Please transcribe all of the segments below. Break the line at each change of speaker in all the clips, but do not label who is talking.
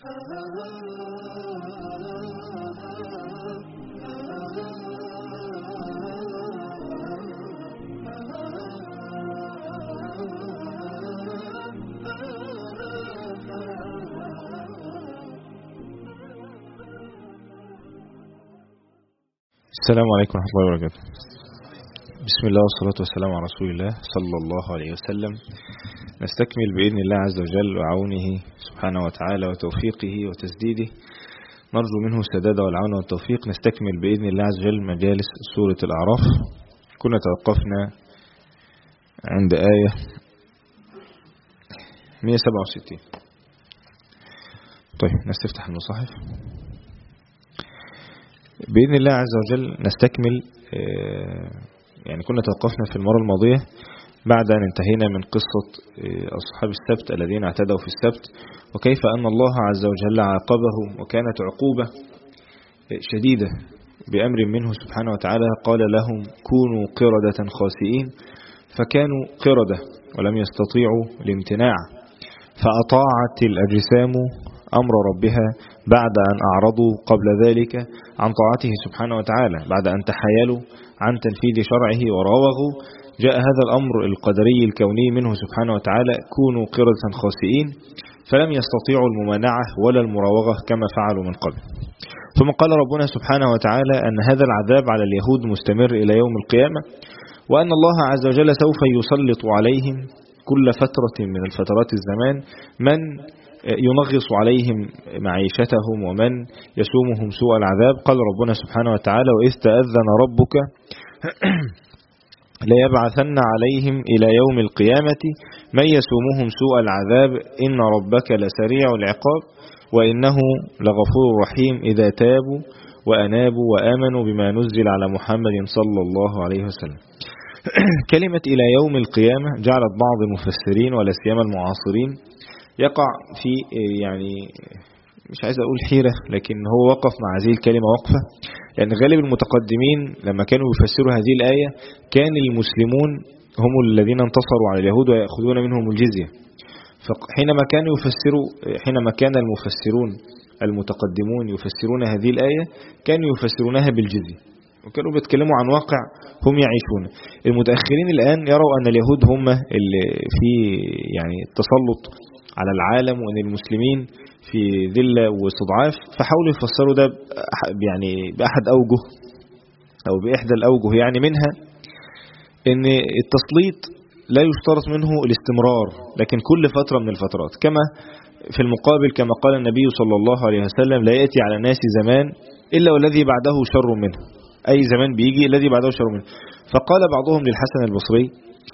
السلام عليكم ورحمة الله وبركاته بسم الله والصلاة والسلام على رسول الله صلى الله عليه وسلم نستكمل بإذن الله عز وجل وعونه سبحانه وتعالى وتوفيقه وتسديده نرجو منه السداد والعون والتوفيق نستكمل بإذن الله عز وجل مجالس سورة الأعراف كنا توقفنا عند آية 167 طيب نستفتح المصحف بإذن الله عز وجل نستكمل يعني كنا توقفنا في المرة الماضية بعد أن انتهينا من قصة أصحاب السبت الذين اعتدوا في السبت وكيف أن الله عز وجل عاقبهم وكانت عقوبة شديدة بأمر منه سبحانه وتعالى قال لهم كونوا قردة خاسئين فكانوا قردة ولم يستطيعوا الامتناع فأطاعت الأجسام أمر ربها بعد أن أعرضوا قبل ذلك عن طاعته سبحانه وتعالى بعد أن تحايلوا عن تنفيذ شرعه وراوغوا جاء هذا الأمر القدري الكوني منه سبحانه وتعالى كونوا قردة خاسئين فلم يستطيعوا الممانعة ولا المراوغة كما فعلوا من قبل ثم قال ربنا سبحانه وتعالى أن هذا العذاب على اليهود مستمر إلى يوم القيامة وأن الله عز وجل سوف يسلط عليهم كل فترة من الفترات الزمان من ينغص عليهم معيشتهم ومن يسومهم سوء العذاب قال ربنا سبحانه وتعالى وإذ تأذن ربك ليبعثن عليهم إلى يوم القيامة من يسومهم سوء العذاب إن ربك لسريع العقاب وإنه لغفور رحيم إذا تابوا وأنابوا وآمنوا بما نزل على محمد صلى الله عليه وسلم كلمة إلى يوم القيامة جعلت بعض المفسرين ولا سيما المعاصرين يقع في يعني مش عايز أقول حيرة لكن هو وقف مع هذه الكلمة وقفة لأن غالب المتقدمين لما كانوا يفسروا هذه الآية كان المسلمون هم الذين انتصروا على اليهود ويأخذون منهم الجزية فحينما كانوا يفسروا حينما كان المفسرون المتقدمون يفسرون هذه الآية كانوا يفسرونها بالجزية وكانوا بيتكلموا عن واقع هم يعيشون المتأخرين الآن يروا أن اليهود هم اللي في يعني التسلط على العالم وأن المسلمين في ذلة واستضعاف فحاولوا يفسروا ده يعني بأحد أوجه أو بإحدى الأوجه يعني منها أن التسليط لا يشترط منه الاستمرار لكن كل فترة من الفترات كما في المقابل كما قال النبي صلى الله عليه وسلم لا يأتي على الناس زمان إلا والذي بعده شر منه أي زمان بيجي الذي بعده شر منه فقال بعضهم للحسن البصري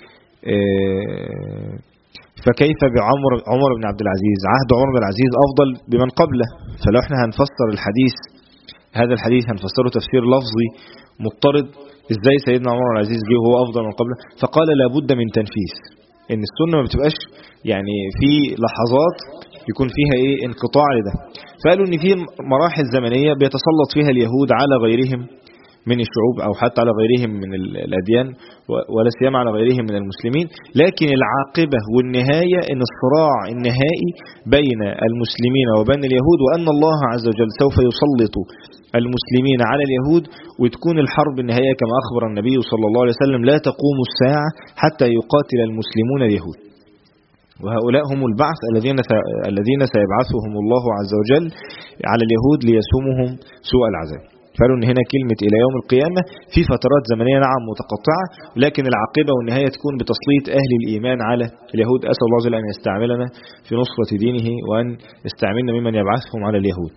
فكيف بعمر عمر بن عبد العزيز عهد عمر بن العزيز أفضل بمن قبله فلو احنا هنفسر الحديث هذا الحديث هنفسره تفسير لفظي مضطرد ازاي سيدنا عمر بن العزيز جه وهو أفضل من قبله فقال لابد من تنفيذ ان السنة ما بتبقاش يعني في لحظات يكون فيها ايه انقطاع لده فقالوا ان في مراحل زمنية بيتسلط فيها اليهود على غيرهم من الشعوب أو حتى على غيرهم من الأديان ولا سيما على غيرهم من المسلمين لكن العاقبة والنهاية أن الصراع النهائي بين المسلمين وبين اليهود وأن الله عز وجل سوف يسلط المسلمين على اليهود وتكون الحرب النهائية كما أخبر النبي صلى الله عليه وسلم لا تقوم الساعة حتى يقاتل المسلمون اليهود وهؤلاء هم البعث الذين الذين سيبعثهم الله عز وجل على اليهود ليسومهم سوء العذاب فقالوا ان هنا كلمة الى يوم القيامة في فترات زمنية نعم متقطعة لكن العاقبة والنهاية تكون بتسليط اهل الايمان على اليهود اسأل الله جل ان يستعملنا في نصرة دينه وان يستعملنا ممن يبعثهم على اليهود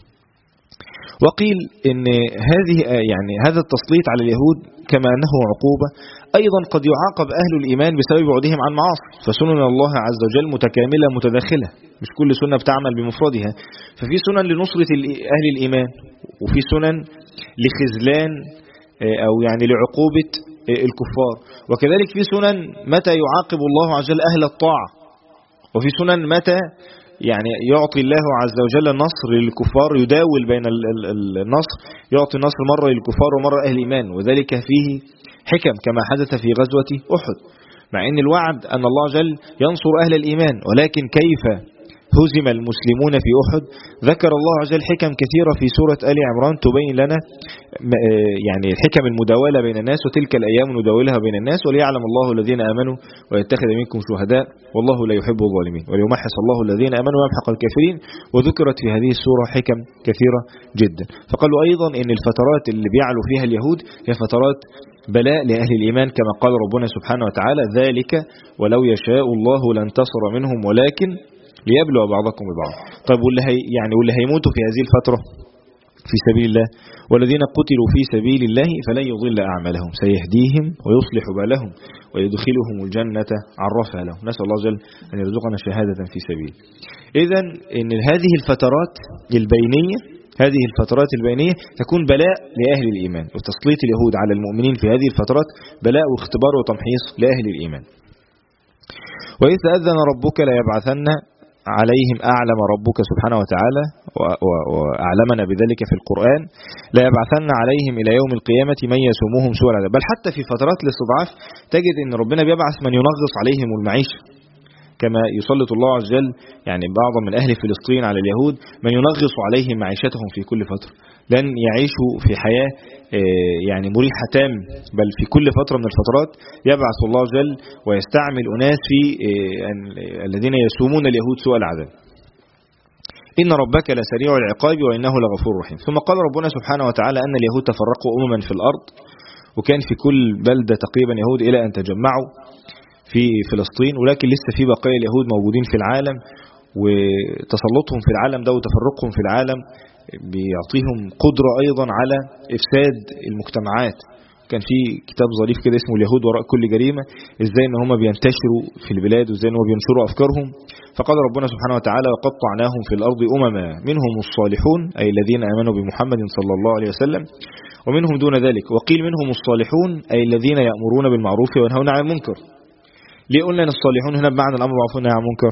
وقيل ان هذه يعني هذا التسليط على اليهود كما انه عقوبة ايضا قد يعاقب اهل الايمان بسبب بعدهم عن معاصي فسنن الله عز وجل متكاملة متداخلة مش كل سنة بتعمل بمفردها ففي سنن لنصرة اهل الايمان وفي سنن لخذلان او يعني لعقوبة الكفار وكذلك في سنن متى يعاقب الله عز وجل اهل الطاعة وفي سنن متى يعني يعطي الله عز وجل النصر للكفار يداول بين النصر يعطي النصر مرة للكفار ومرة أهل الإيمان وذلك فيه حكم كما حدث في غزوة أحد مع أن الوعد أن الله جل ينصر أهل الإيمان ولكن كيف هزم المسلمون في أحد ذكر الله عز وجل حكم كثيرة في سورة آل عمران تبين لنا يعني الحكم المداولة بين الناس وتلك الأيام نداولها بين الناس وليعلم الله الذين آمنوا ويتخذ منكم شهداء والله لا يحب الظالمين وليمحص الله الذين آمنوا ويمحق الكافرين وذكرت في هذه السورة حكم كثيرة جدا فقالوا أيضا أن الفترات اللي بيعلو فيها اليهود هي فترات بلاء لأهل الإيمان كما قال ربنا سبحانه وتعالى ذلك ولو يشاء الله لانتصر منهم ولكن ليبلو بعضكم ببعض طيب واللي هي يعني واللي هيموتوا في هذه الفترة في سبيل الله والذين قتلوا في سبيل الله فلن يضل أعمالهم سيهديهم ويصلح بالهم ويدخلهم الجنة عرفها لهم نسأل الله جل أن يرزقنا شهادة في سبيل إذا إن هذه الفترات البينية هذه الفترات البينية تكون بلاء لأهل الإيمان وتسليط اليهود على المؤمنين في هذه الفترات بلاء واختبار وتمحيص لأهل الإيمان وإذ تأذن ربك ليبعثن عليهم أعلم ربك سبحانه وتعالى وأعلمنا بذلك في القرآن لا يبعثن عليهم إلى يوم القيامة من يسومهم سوء العذاب بل حتى في فترات الاستضعاف تجد أن ربنا بيبعث من ينغص عليهم المعيشة كما يسلط الله عز وجل يعني بعض من أهل فلسطين على اليهود من ينغص عليهم معيشتهم في كل فترة لن يعيشوا في حياة يعني مريحة تام بل في كل فترة من الفترات يبعث الله عز وجل ويستعمل أناس في الذين يسومون اليهود سوء العذاب إن ربك لسريع العقاب وإنه لغفور رحيم ثم قال ربنا سبحانه وتعالى أن اليهود تفرقوا أمما في الأرض وكان في كل بلدة تقريبا يهود إلى أن تجمعوا في فلسطين ولكن لسه في بقايا اليهود موجودين في العالم وتسلطهم في العالم ده وتفرقهم في العالم بيعطيهم قدرة أيضا على إفساد المجتمعات كان في كتاب ظريف كده اسمه اليهود وراء كل جريمة ازاي ان هم بينتشروا في البلاد وازاي ان هم بينشروا افكارهم فقال ربنا سبحانه وتعالى وقطعناهم في الارض امما منهم الصالحون اي الذين امنوا بمحمد صلى الله عليه وسلم ومنهم دون ذلك وقيل منهم الصالحون اي الذين يأمرون بالمعروف وينهون عن المنكر ليه قلنا ان الصالحون هنا بمعنى الامر بالمعروف والنهي عن المنكر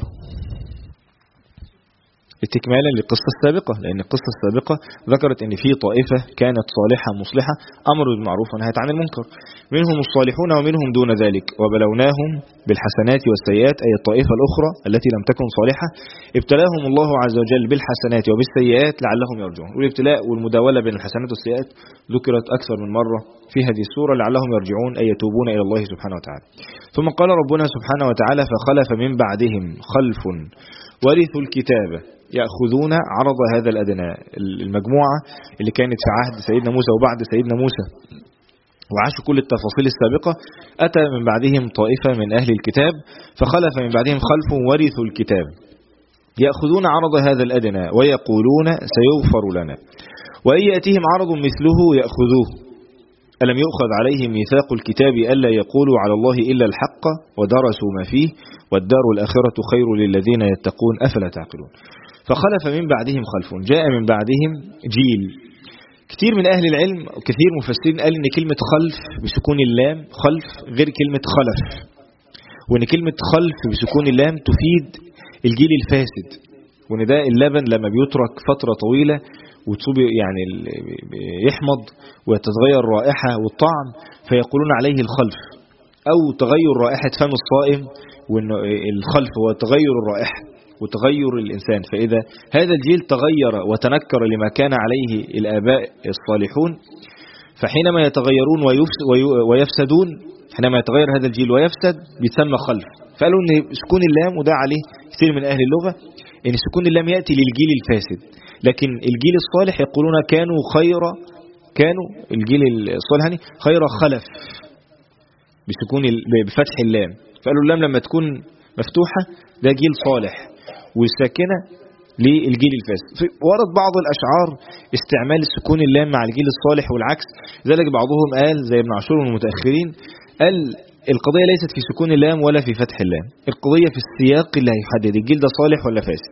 استكمالا للقصة السابقة لأن القصة السابقة ذكرت أن في طائفة كانت صالحة مصلحة أمروا بالمعروف ونهت عن المنكر منهم الصالحون ومنهم دون ذلك وبلوناهم بالحسنات والسيئات أي الطائفة الأخرى التي لم تكن صالحة ابتلاهم الله عز وجل بالحسنات وبالسيئات لعلهم يرجعون والابتلاء والمداولة بين الحسنات والسيئات ذكرت أكثر من مرة في هذه السورة لعلهم يرجعون أي يتوبون إلى الله سبحانه وتعالى ثم قال ربنا سبحانه وتعالى فخلف من بعدهم خلف ورثوا الكتاب يأخذون عرض هذا الأدنى المجموعة اللي كانت في عهد سيدنا موسى وبعد سيدنا موسى وعاشوا كل التفاصيل السابقة أتى من بعدهم طائفة من أهل الكتاب فخلف من بعدهم خلف ورثوا الكتاب يأخذون عرض هذا الأدنى ويقولون سيغفر لنا وإن يأتيهم عرض مثله يأخذوه ألم يؤخذ عليهم ميثاق الكتاب ألا يقولوا على الله إلا الحق ودرسوا ما فيه والدار الآخرة خير للذين يتقون أفلا تعقلون فخلف من بعدهم خلف جاء من بعدهم جيل كثير من أهل العلم وكثير مفسرين قال إن كلمة خلف بسكون اللام خلف غير كلمة خلف وإن كلمة خلف بسكون اللام تفيد الجيل الفاسد وإن ده اللبن لما بيترك فترة طويلة وتصوب يعني يحمض وتتغير الرائحة والطعم فيقولون عليه الخلف أو تغير رائحة فم الصائم وإن الخلف هو تغير الرائحة وتغير الإنسان فإذا هذا الجيل تغير وتنكر لما كان عليه الآباء الصالحون فحينما يتغيرون ويفسدون حينما يتغير هذا الجيل ويفسد بيتسمى خلف فقالوا ان سكون اللام وده عليه كثير من أهل اللغة ان سكون اللام يأتي للجيل الفاسد لكن الجيل الصالح يقولون كانوا خير كانوا الجيل الصالح يعني خير خلف بسكون بفتح اللام فقالوا اللام لما تكون مفتوحة ده جيل صالح والساكنة للجيل الفاسد ورد بعض الأشعار استعمال السكون اللام مع الجيل الصالح والعكس ذلك بعضهم قال زي ابن عاشور المتأخرين قال القضية ليست في سكون اللام ولا في فتح اللام القضية في السياق اللي هيحدد الجيل ده صالح ولا فاسد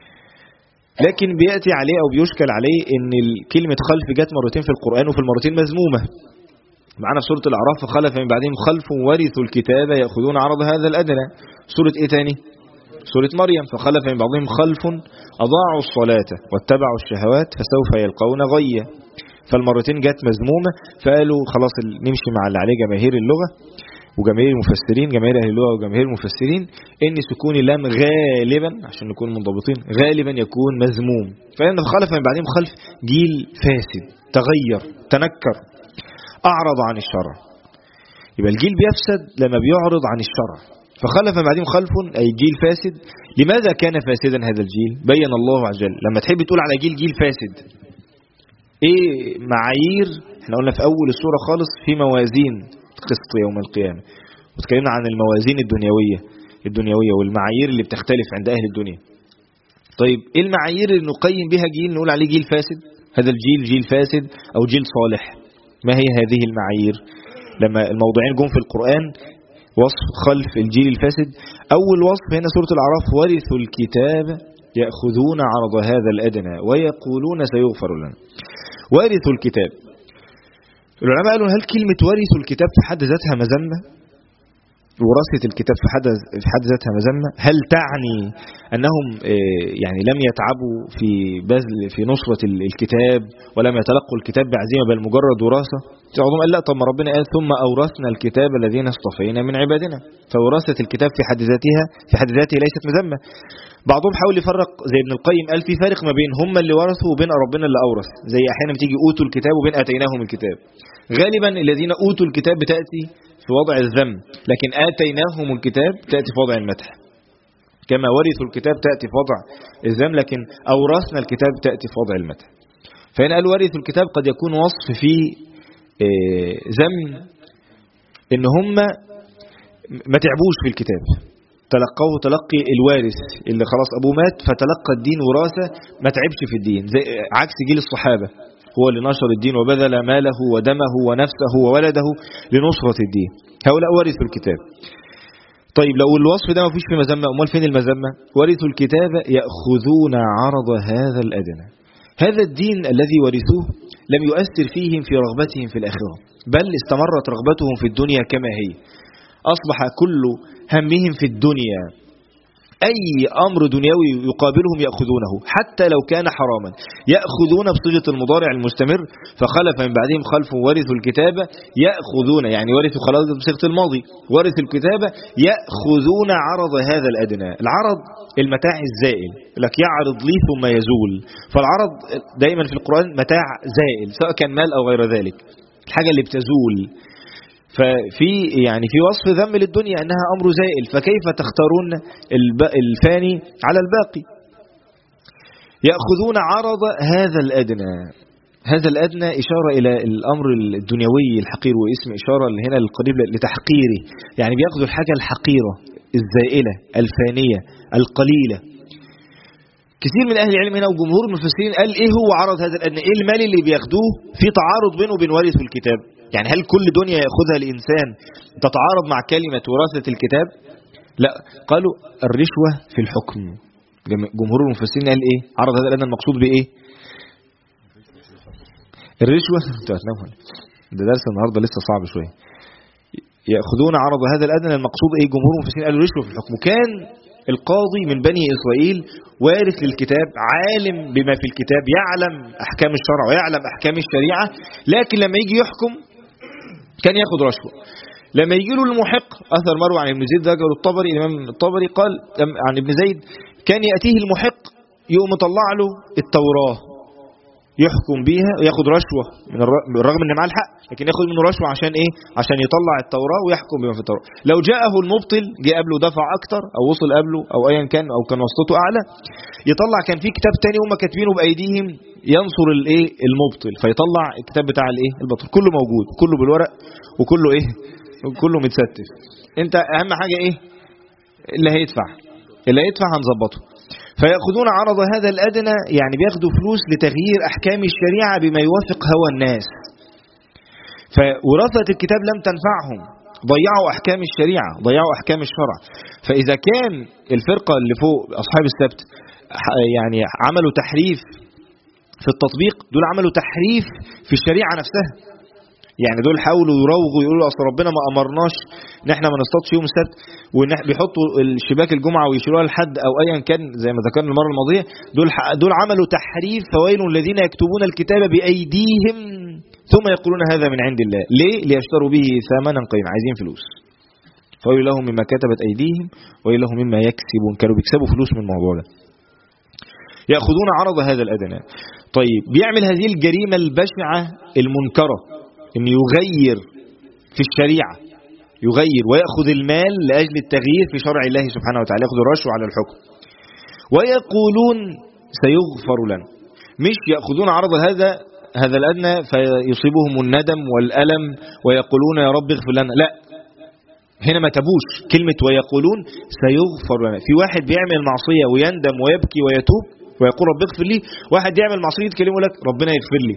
لكن بيأتي عليه أو بيشكل عليه ان كلمة خلف جت مرتين في القرآن وفي المرتين مذمومة معنا في سورة الأعراف فخلف من بعدهم خلف ورثوا الكتاب يأخذون عرض هذا الأدنى سورة إيه تاني سورة مريم فخلف من بعضهم خلف أضاعوا الصلاة واتبعوا الشهوات فسوف يلقون غيا فالمرتين جت مذمومة فقالوا خلاص نمشي مع اللي عليه جماهير اللغة وجماهير المفسرين جماهير اهل اللغه وجماهير المفسرين ان سكون اللام غالبا عشان نكون منضبطين غالبا يكون مذموم فان خلف من بعدهم خلف جيل فاسد تغير تنكر اعرض عن الشرع يبقى الجيل بيفسد لما بيعرض عن الشرع فخلف من بعدهم خلف اي جيل فاسد لماذا كان فاسدا هذا الجيل بين الله عز وجل لما تحب تقول على جيل جيل فاسد ايه معايير احنا قلنا في اول السوره خالص في موازين قسط يوم القيامة وتكلمنا عن الموازين الدنيوية الدنيوية والمعايير اللي بتختلف عند أهل الدنيا طيب ايه المعايير اللي نقيم بها جيل نقول عليه جيل فاسد هذا الجيل جيل فاسد أو جيل صالح ما هي هذه المعايير لما الموضوعين جم في القرآن وصف خلف الجيل الفاسد أول وصف هنا سورة الأعراف ورثوا الكتاب يأخذون عرض هذا الأدنى ويقولون سيغفر لنا وارثوا الكتاب العلماء قالوا هل كلمة ورثوا الكتاب في حد ذاتها مذمة وراثة الكتاب في حد في حد ذاتها مذمة هل تعني أنهم يعني لم يتعبوا في بذل في نصرة الكتاب ولم يتلقوا الكتاب بعزيمة بل مجرد وراثة بعضهم قال لا طب ما ربنا قال ثم أورثنا الكتاب الذين اصطفينا من عبادنا فوراثة الكتاب في حد ذاتها في حد ذاته ليست مذمة بعضهم حاول يفرق زي ابن القيم قال في فارق ما بين هم اللي ورثوا وبين ربنا اللي أورث زي أحيانا بتيجي أوتوا الكتاب وبين آتيناهم الكتاب غالبا الذين أوتوا الكتاب بتأتي في وضع الذم لكن آتيناهم الكتاب تأتي في وضع المدح كما ورثوا الكتاب تأتي في وضع الذم لكن أورثنا الكتاب تأتي في وضع المدح فهنا قال ورثوا الكتاب قد يكون وصف فيه ذم ان هم ما تعبوش في الكتاب تلقوه تلقي الوارث اللي خلاص ابوه مات فتلقى الدين وراثه ما تعبش في الدين زي عكس جيل الصحابه هو اللي نشر الدين وبذل ماله ودمه ونفسه وولده لنصرة الدين هؤلاء ورثوا الكتاب طيب لو الوصف ده ما فيش في مذمة أمال فين المذمة ورثوا الكتاب يأخذون عرض هذا الأدنى هذا الدين الذي ورثوه لم يؤثر فيهم في رغبتهم في الآخرة بل استمرت رغبتهم في الدنيا كما هي أصبح كل همهم في الدنيا أي أمر دنيوي يقابلهم يأخذونه حتى لو كان حراما يأخذون بصيغة المضارع المستمر فخلف من بعدهم خلف ورثوا الكتاب يأخذون يعني ورثوا خلاص بصيغة الماضي ورثوا الكتاب يأخذون عرض هذا الأدنى العرض المتاع الزائل لك يعرض لي ثم يزول فالعرض دايما في القرآن متاع زائل سواء كان مال أو غير ذلك الحاجة اللي بتزول ففي يعني في وصف ذم للدنيا انها امر زائل فكيف تختارون الفاني على الباقي ياخذون عرض هذا الادنى هذا الادنى اشاره الى الامر الدنيوي الحقير واسم اشاره هنا القريب لتحقيره يعني بياخذوا الحاجه الحقيره الزائله الفانيه القليله كثير من اهل العلم هنا وجمهور المفسرين قال ايه هو عرض هذا الادنى ايه المال اللي بياخدوه في تعارض بينه وبين وارث الكتاب يعني هل كل دنيا ياخذها الانسان تتعارض مع كلمه وراثه الكتاب لا قالوا الرشوه في الحكم جمهور المفسرين قال ايه عرض هذا الادنى المقصود بايه الرشوه انتوا هتناموا ده درس النهارده لسه صعب شويه ياخذون عرض هذا الادنى المقصود ايه جمهور المفسرين قالوا الرشوه في الحكم كان القاضي من بني إسرائيل وارث للكتاب عالم بما في الكتاب يعلم أحكام الشرع ويعلم أحكام الشريعة لكن لما يجي يحكم كان ياخد رشوة لما يجي له المحق أثر مروي عن ابن زيد ذكر الطبري الإمام الطبري قال عن ابن زيد كان يأتيه المحق يقوم مطلع له التوراة يحكم بيها وياخد رشوة من بالرغم ان معاه الحق لكن ياخد منه رشوة عشان ايه عشان يطلع التوراة ويحكم بما في التوراة لو جاءه المبطل جه قبله دفع اكتر او وصل قبله او ايا كان او كان وسطته اعلى يطلع كان في كتاب تاني هم كاتبينه بايديهم ينصر الايه المبطل فيطلع الكتاب بتاع الايه البطل كله موجود كله بالورق وكله ايه كله متستف انت اهم حاجة ايه اللي هيدفع اللي هيدفع هنظبطه فيأخذون عرض هذا الأدنى يعني بياخدوا فلوس لتغيير أحكام الشريعة بما يوافق هوى الناس فوراثة الكتاب لم تنفعهم ضيعوا أحكام الشريعة ضيعوا أحكام الشرع فإذا كان الفرقة اللي فوق أصحاب السبت يعني عملوا تحريف في التطبيق دول عملوا تحريف في الشريعة نفسها يعني دول حاولوا يروغوا يقولوا اصل ربنا ما امرناش ان احنا ما نصطادش يوم السبت وان بيحطوا الشباك الجمعه ويشيلوها لحد او ايا كان زي ما ذكرنا المره الماضيه دول دول عملوا تحريف فويل الذين يكتبون الكتاب بايديهم ثم يقولون هذا من عند الله ليه ليشتروا به ثمنا قليلا عايزين فلوس فويل لهم مما كتبت أيديهم وويل لهم مما يكسبون كانوا بيكسبوا فلوس من الموضوع ده يأخذون عرض هذا الأدنى طيب بيعمل هذه الجريمة البشعة المنكرة أن يغير في الشريعة يغير ويأخذ المال لأجل التغيير في شرع الله سبحانه وتعالى يأخذ الرشوة على الحكم ويقولون سيغفر لنا مش يأخذون عرض هذا هذا الأدنى فيصيبهم الندم والألم ويقولون يا رب اغفر لنا لا هنا ما تبوش كلمة ويقولون سيغفر لنا في واحد بيعمل معصية ويندم ويبكي ويتوب ويقول رب اغفر لي واحد يعمل معصية يتكلمه لك ربنا يغفر لي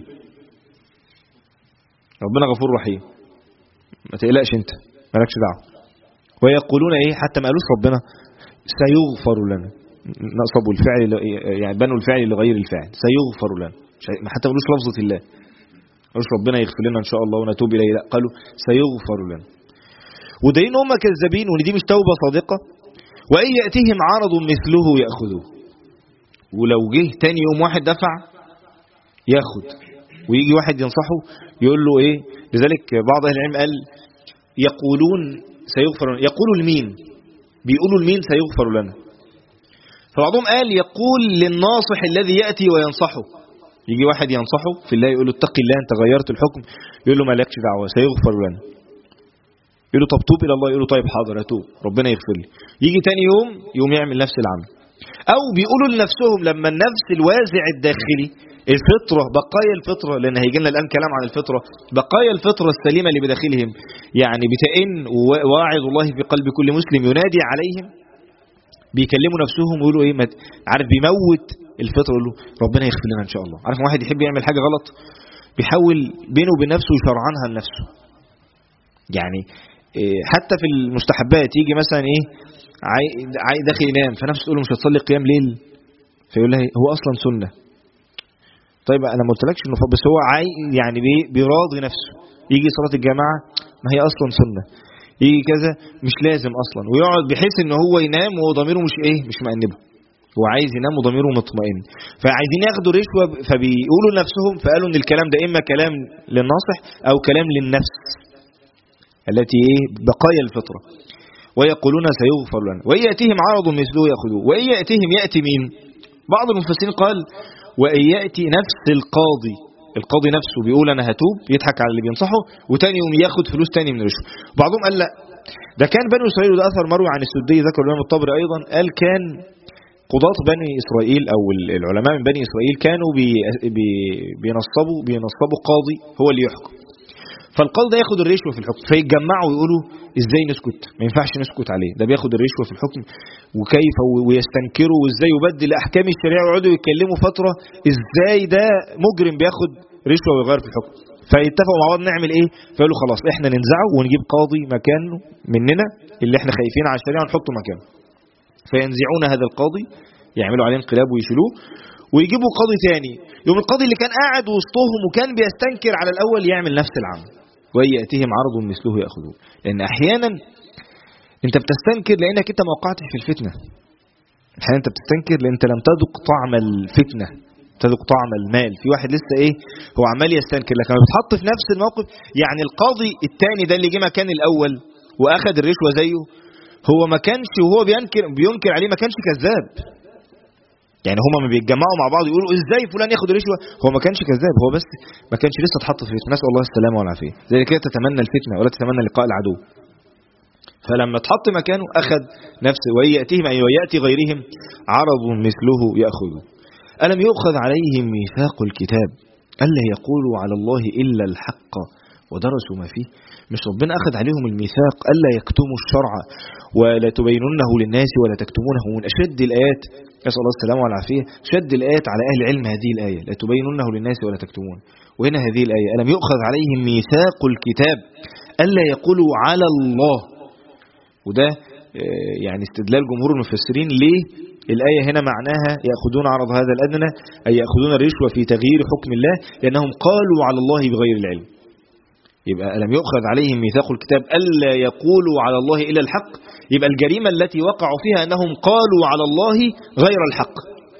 ربنا غفور رحيم ما تقلقش انت مالكش دعوه ويقولون ايه حتى ما قالوش ربنا سيغفر لنا نصبوا الفعل يعني بنوا الفعل لغير الفاعل سيغفر لنا حتى ما قالوش لفظة الله قالوش ربنا يغفر لنا ان شاء الله ونتوب اليه لا قالوا سيغفر لنا ودين هم كذابين وان دي مش توبه صادقه وان ياتيهم عرض مثله ياخذوه ولو جه تاني يوم واحد دفع ياخد ويجي واحد ينصحه يقول له ايه لذلك بعض اهل العلم قال يقولون سيغفر لنا يقولوا لمين بيقولوا لمين سيغفر لنا فبعضهم قال يقول للناصح الذي يأتي وينصحه يجي واحد ينصحه في الله يقول له اتق الله انت غيرت الحكم يقول له ما لكش دعوه سيغفر لنا يقول له طب توب الى الله يقول له طيب حاضر اتوب ربنا يغفر لي يجي تاني يوم يوم يعمل نفس العمل او بيقولوا لنفسهم لما النفس الوازع الداخلي الفطرة بقايا الفطرة لأن هيجي لنا الآن كلام عن الفطرة بقايا الفطرة السليمة اللي بداخلهم يعني بتئن واعظ الله في قلب كل مسلم ينادي عليهم بيكلموا نفسهم ويقولوا ايه مد... عارف بيموت الفطرة يقول له ربنا يغفر لنا ان شاء الله عارف واحد يحب يعمل حاجة غلط بيحاول بينه وبين نفسه يشرعنها لنفسه يعني إيه حتى في المستحبات يجي مثلا ايه عاي داخل ينام فنفسه تقول له مش هتصلي قيام ليل فيقول لها هو اصلا سنه طيب انا ما قلتلكش انه بس هو عاي يعني بيراضي نفسه يجي صلاه الجماعه ما هي اصلا سنه يجي كذا مش لازم اصلا ويقعد بحيث ان هو ينام وهو ضميره مش ايه مش مأنبه هو عايز ينام وضميره مطمئن فعايزين ياخدوا رشوه فبيقولوا لنفسهم فقالوا ان الكلام ده اما كلام للناصح او كلام للنفس التي ايه بقايا الفطره ويقولون سيغفر لنا وإن يأتيهم عرض مثله يأخذوه وإن يأتيهم يأتي مين بعض المفسرين قال وإن يأتي نفس القاضي القاضي نفسه بيقول أنا هتوب يضحك على اللي بينصحه وتاني يوم ياخد فلوس تاني من رشوه بعضهم قال لا ده كان بنو إسرائيل وده أثر مروي عن السدي ذكر الإمام الطبري أيضا قال كان قضاة بني إسرائيل أو العلماء من بني إسرائيل كانوا بي بي بينصبوا بينصبوا قاضي هو اللي يحكم فالقاضي ده ياخد الرشوه في الحكم فيتجمعوا ويقولوا ازاي نسكت ما ينفعش نسكت عليه ده بياخد الرشوه في الحكم وكيف ويستنكروا وازاي يبدل احكام الشريعه ويقعدوا يتكلموا فتره ازاي ده مجرم بياخد رشوه ويغير في الحكم فيتفقوا مع بعض نعمل ايه فيقولوا خلاص احنا ننزعه ونجيب قاضي مكانه مننا اللي احنا خايفين على الشريعه ونحطه مكانه فينزعون هذا القاضي يعملوا عليه انقلاب ويشيلوه ويجيبوا قاضي تاني يوم القاضي اللي كان قاعد وسطهم وكان بيستنكر على الاول يعمل نفس العمل وإن يأتيهم عرض مثله يأخذوه لأن أحيانا أنت بتستنكر لأنك أنت ما وقعتش في الفتنة أحيانا أنت بتستنكر لأن أنت لم تذق طعم الفتنة تذق طعم المال في واحد لسه ايه هو عمال يستنكر لكن لما بتحط في نفس الموقف يعني القاضي الثاني ده اللي جه مكان الاول واخد الرشوه زيه هو ما كانش وهو بينكر بينكر عليه ما كانش كذاب يعني هما ما بيتجمعوا مع بعض يقولوا ازاي فلان ياخد رشوه هو ما كانش كذاب هو بس ما كانش لسه اتحط في فتنه نسال الله السلامه والعافيه زي كده تتمنى الفتنه ولا تتمنى لقاء العدو فلما اتحط مكانه اخذ نفسه وان ياتيهم اي وياتي غيرهم عرض مثله ياخذه الم يؤخذ عليهم ميثاق الكتاب الا يقولوا على الله الا الحق ودرسوا ما فيه مش ربنا أخذ عليهم الميثاق ألا يكتموا الشرع ولا تبينونه للناس ولا تكتمونه من أشد الآيات نسأل الله السلامة والعافية شد الآيات على أهل العلم هذه الآية لا تبينونه للناس ولا تكتمون وهنا هذه الآية ألم يؤخذ عليهم ميثاق الكتاب ألا يقولوا على الله وده يعني استدلال جمهور المفسرين ليه الآية هنا معناها يأخذون عرض هذا الأدنى أي يأخذون الرشوة في تغيير حكم الله لأنهم قالوا على الله بغير العلم يبقى ألم يؤخذ عليهم ميثاق الكتاب ألا يقولوا على الله إلا الحق يبقى الجريمة التي وقعوا فيها أنهم قالوا على الله غير الحق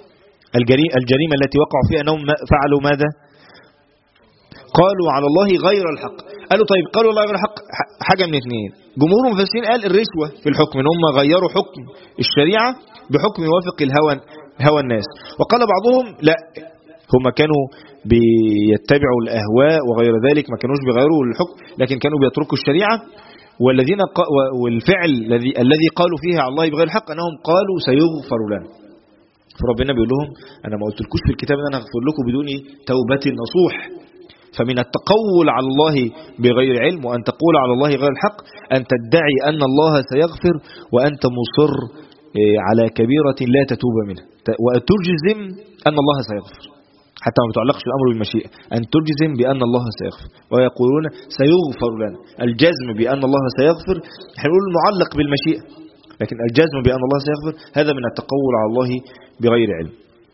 الجريمة التي وقعوا فيها أنهم فعلوا ماذا قالوا على الله غير الحق قالوا طيب قالوا الله غير حق حاجة من اثنين جمهور المفسرين قال الرشوة في الحكم ان هم غيروا حكم الشريعة بحكم يوافق الهوى هوى الناس وقال بعضهم لا هم كانوا بيتبعوا الأهواء وغير ذلك ما كانوش بيغيروا الحكم لكن كانوا بيتركوا الشريعة والذين والفعل الذي الذي قالوا فيه على الله بغير الحق انهم قالوا سيغفر لنا فربنا بيقول لهم انا ما قلتلكوش في الكتاب ان انا هغفر لكم بدون توبه نصوح فمن التقول على الله بغير علم وان تقول على الله غير الحق ان تدعي ان الله سيغفر وانت مصر على كبيره لا تتوب منها وتجزم ان الله سيغفر حتى ما بتعلقش الأمر بالمشيئة أن تجزم بأن الله سيغفر ويقولون سيغفر لنا الجزم بأن الله سيغفر نقول معلق بالمشيئة لكن الجزم بأن الله سيغفر هذا من التقول على الله بغير علم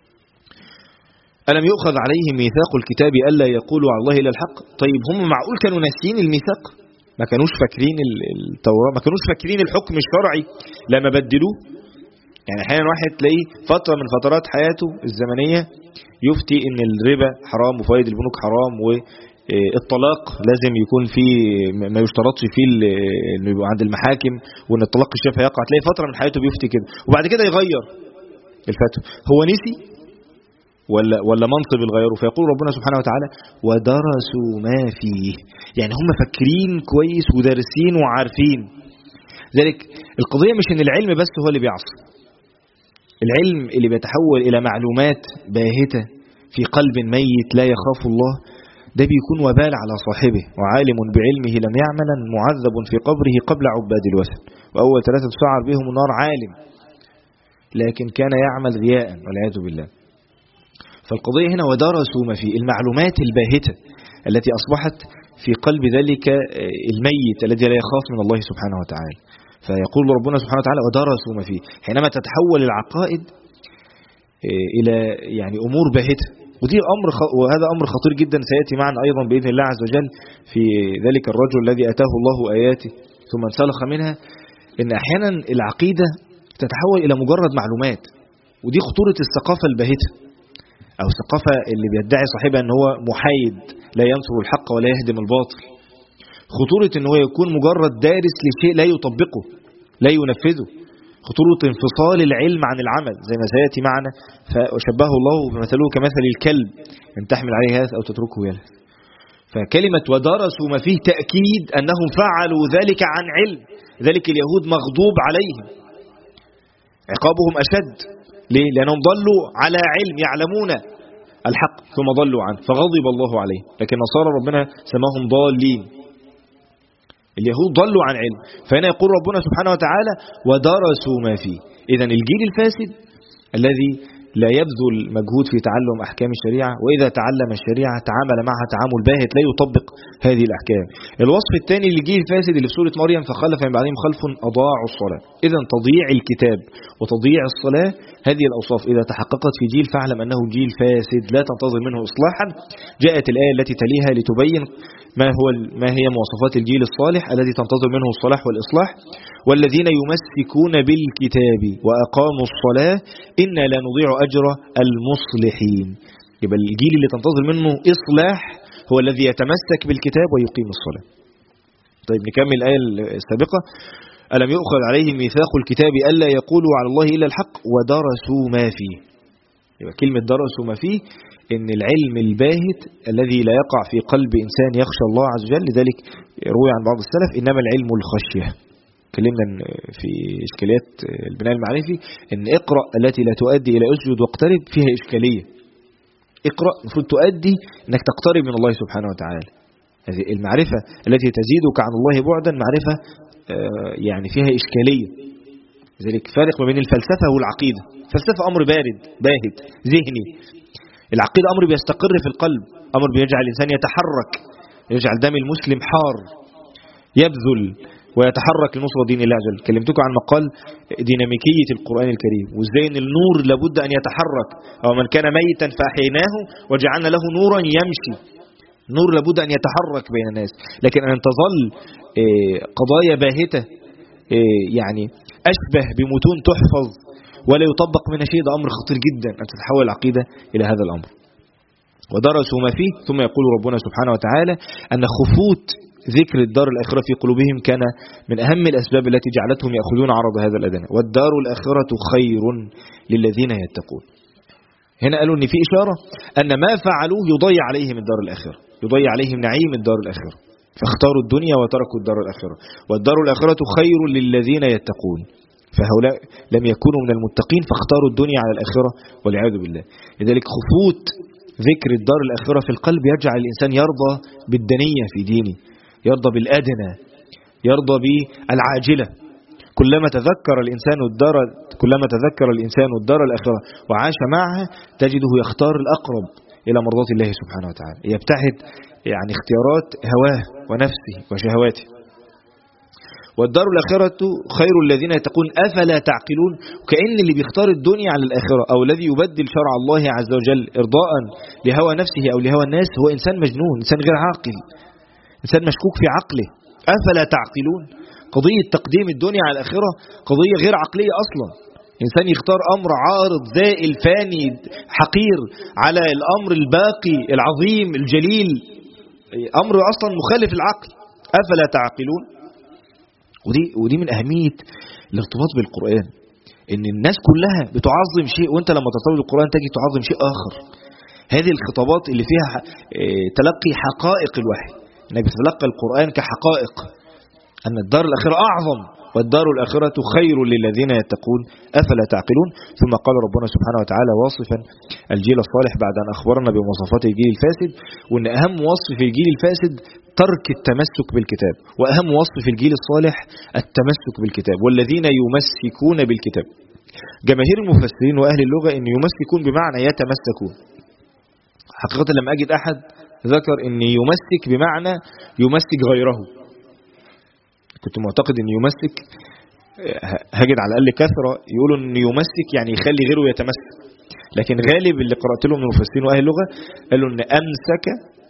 ألم يؤخذ عليهم ميثاق الكتاب ألا يقولوا على الله إلا الحق طيب هم معقول كانوا ناسيين الميثاق ما كانوش فاكرين التوراة ما كانوش فاكرين الحكم الشرعي لما بدلوه يعني احيانا واحد تلاقيه فترة من فترات حياته الزمنية يفتي ان الربا حرام وفوائد البنوك حرام والطلاق لازم يكون فيه ما يشترطش فيه انه يبقى عند المحاكم وان الطلاق الشافع يقع تلاقي فترة من حياته بيفتي كده وبعد كده يغير الفتوى هو نسي ولا ولا منصب الغيره فيقول ربنا سبحانه وتعالى ودرسوا ما فيه يعني هم فاكرين كويس ودارسين وعارفين ذلك القضية مش ان العلم بس هو اللي بيعصي العلم اللي بيتحول إلى معلومات باهتة في قلب ميت لا يخاف الله ده بيكون وبال على صاحبه وعالم بعلمه لم يعملا معذب في قبره قبل عباد الوثن وأول ثلاثة تسعر بهم النار عالم لكن كان يعمل رياء والعياذ بالله فالقضية هنا ودرسوا ما فيه المعلومات الباهتة التي أصبحت في قلب ذلك الميت الذي لا يخاف من الله سبحانه وتعالى فيقول ربنا سبحانه وتعالى ودرسوا ما فيه حينما تتحول العقائد إلى يعني أمور باهتة ودي أمر خ... وهذا أمر خطير جدا سيأتي معنا أيضا بإذن الله عز وجل في ذلك الرجل الذي أتاه الله آياته ثم انسلخ منها إن أحيانا العقيدة تتحول إلى مجرد معلومات ودي خطورة الثقافة الباهتة أو الثقافة اللي بيدعي صاحبها أن هو محايد لا ينصر الحق ولا يهدم الباطل خطورة ان هو يكون مجرد دارس لشيء لا يطبقه لا ينفذه خطورة انفصال العلم عن العمل زي ما سيأتي معنا فشبهه الله بمثله كمثل الكلب ان تحمل عليه هذا أو تتركه يلهث فكلمة ودرسوا ما فيه تأكيد أنهم فعلوا ذلك عن علم ذلك اليهود مغضوب عليهم عقابهم أشد ليه؟ لأنهم ضلوا على علم يعلمون الحق ثم ضلوا عنه فغضب الله عليه لكن نصارى ربنا سماهم ضالين اليهود ضلوا عن علم فهنا يقول ربنا سبحانه وتعالى ودرسوا ما فيه إذا الجيل الفاسد الذي لا يبذل مجهود في تعلم أحكام الشريعة وإذا تعلم الشريعة تعامل معها تعامل باهت لا يطبق هذه الأحكام الوصف الثاني للجيل الفاسد اللي في سورة مريم فخلف من بعدهم خلف أضاعوا الصلاة إذا تضييع الكتاب وتضييع الصلاة هذه الأوصاف إذا تحققت في جيل فاعلم أنه جيل فاسد لا تنتظر منه إصلاحا جاءت الآية التي تليها لتبين ما هو ما هي مواصفات الجيل الصالح الذي تنتظر منه الصلاح والإصلاح والذين يمسكون بالكتاب وأقاموا الصلاة إنا لا نضيع أجر المصلحين يبقى الجيل اللي تنتظر منه إصلاح هو الذي يتمسك بالكتاب ويقيم الصلاة طيب نكمل الآية السابقة ألم يؤخذ عليهم ميثاق الكتاب ألا يقولوا على الله إلا الحق ودرسوا ما فيه يبقى كلمة درسوا ما فيه إن العلم الباهت الذي لا يقع في قلب إنسان يخشى الله عز وجل لذلك روي عن بعض السلف إنما العلم الخشية تكلمنا في إشكاليات البناء المعرفي إن اقرأ التي لا تؤدي إلى أسجد واقترب فيها إشكالية اقرأ المفروض تؤدي أنك تقترب من الله سبحانه وتعالى هذه المعرفة التي تزيدك عن الله بعدا معرفة يعني فيها إشكالية لذلك فارق ما بين الفلسفة والعقيدة الفلسفة أمر بارد باهت ذهني العقيدة أمر بيستقر في القلب أمر بيجعل الإنسان يتحرك يجعل دم المسلم حار يبذل ويتحرك لنصرة دين الله عز وجل كلمتكم عن مقال ديناميكية القرآن الكريم وازاي ان النور لابد أن يتحرك أو من كان ميتا فأحيناه وجعلنا له نورا يمشي نور لابد أن يتحرك بين الناس لكن أن تظل قضايا باهتة يعني أشبه بمتون تحفظ ولا يطبق منها شيء ده أمر خطير جدا أن تتحول العقيدة إلى هذا الأمر ودرسوا ما فيه ثم يقول ربنا سبحانه وتعالى أن خفوت ذكر الدار الآخرة في قلوبهم كان من أهم الأسباب التي جعلتهم يأخذون عرض هذا الأدنى والدار الآخرة خير للذين يتقون هنا قالوا ان في إشارة أن ما فعلوه يضيع عليهم الدار الآخرة يضيع عليهم نعيم الدار الآخرة فاختاروا الدنيا وتركوا الدار الآخرة والدار الآخرة خير للذين يتقون فهؤلاء لم يكونوا من المتقين فاختاروا الدنيا على الآخرة والعياذ بالله لذلك خفوت ذكر الدار الآخرة في القلب يجعل الإنسان يرضى بالدنية في دينه يرضى بالأدنى يرضى بالعاجلة كلما تذكر الإنسان الدار كلما تذكر الإنسان الدار الآخرة وعاش معها تجده يختار الأقرب إلى مرضات الله سبحانه وتعالى يبتعد يعني اختيارات هواه ونفسه وشهواته والدار الآخرة خير الذين يتقون أفلا تعقلون كأن اللي بيختار الدنيا على الآخرة أو الذي يبدل شرع الله عز وجل إرضاء لهوى نفسه أو لهوى الناس هو إنسان مجنون إنسان غير عاقل إنسان مشكوك في عقله أفلا تعقلون قضية تقديم الدنيا على الآخرة قضية غير عقلية أصلا إنسان يختار أمر عارض زائل فاني حقير على الأمر الباقي العظيم الجليل أمر أصلا مخالف العقل أفلا تعقلون ودي, ودي من أهمية الارتباط بالقرآن إن الناس كلها بتعظم شيء وانت لما ترتبط بالقرآن تجي تعظم شيء آخر هذه الخطابات اللي فيها تلقي حقائق الوحي انك بتتلقى القرآن كحقائق أن الدار الآخرة أعظم والدار الآخرة خير للذين يتقون أفلا تعقلون ثم قال ربنا سبحانه وتعالى واصفا الجيل الصالح بعد أن أخبرنا بمواصفات الجيل الفاسد وأن أهم وصف في الجيل الفاسد ترك التمسك بالكتاب وأهم وصف في الجيل الصالح التمسك بالكتاب والذين يمسكون بالكتاب جماهير المفسرين وأهل اللغة أن يمسكون بمعنى يتمسكون حقيقة لما أجد أحد ذكر أن يمسك بمعنى يمسك غيره كنت معتقد أن يمسك هجد على الأقل كثرة يقولوا أن يمسك يعني يخلي غيره يتمسك لكن غالب اللي قرأت لهم من المفسرين وأهل اللغة قالوا أن أمسك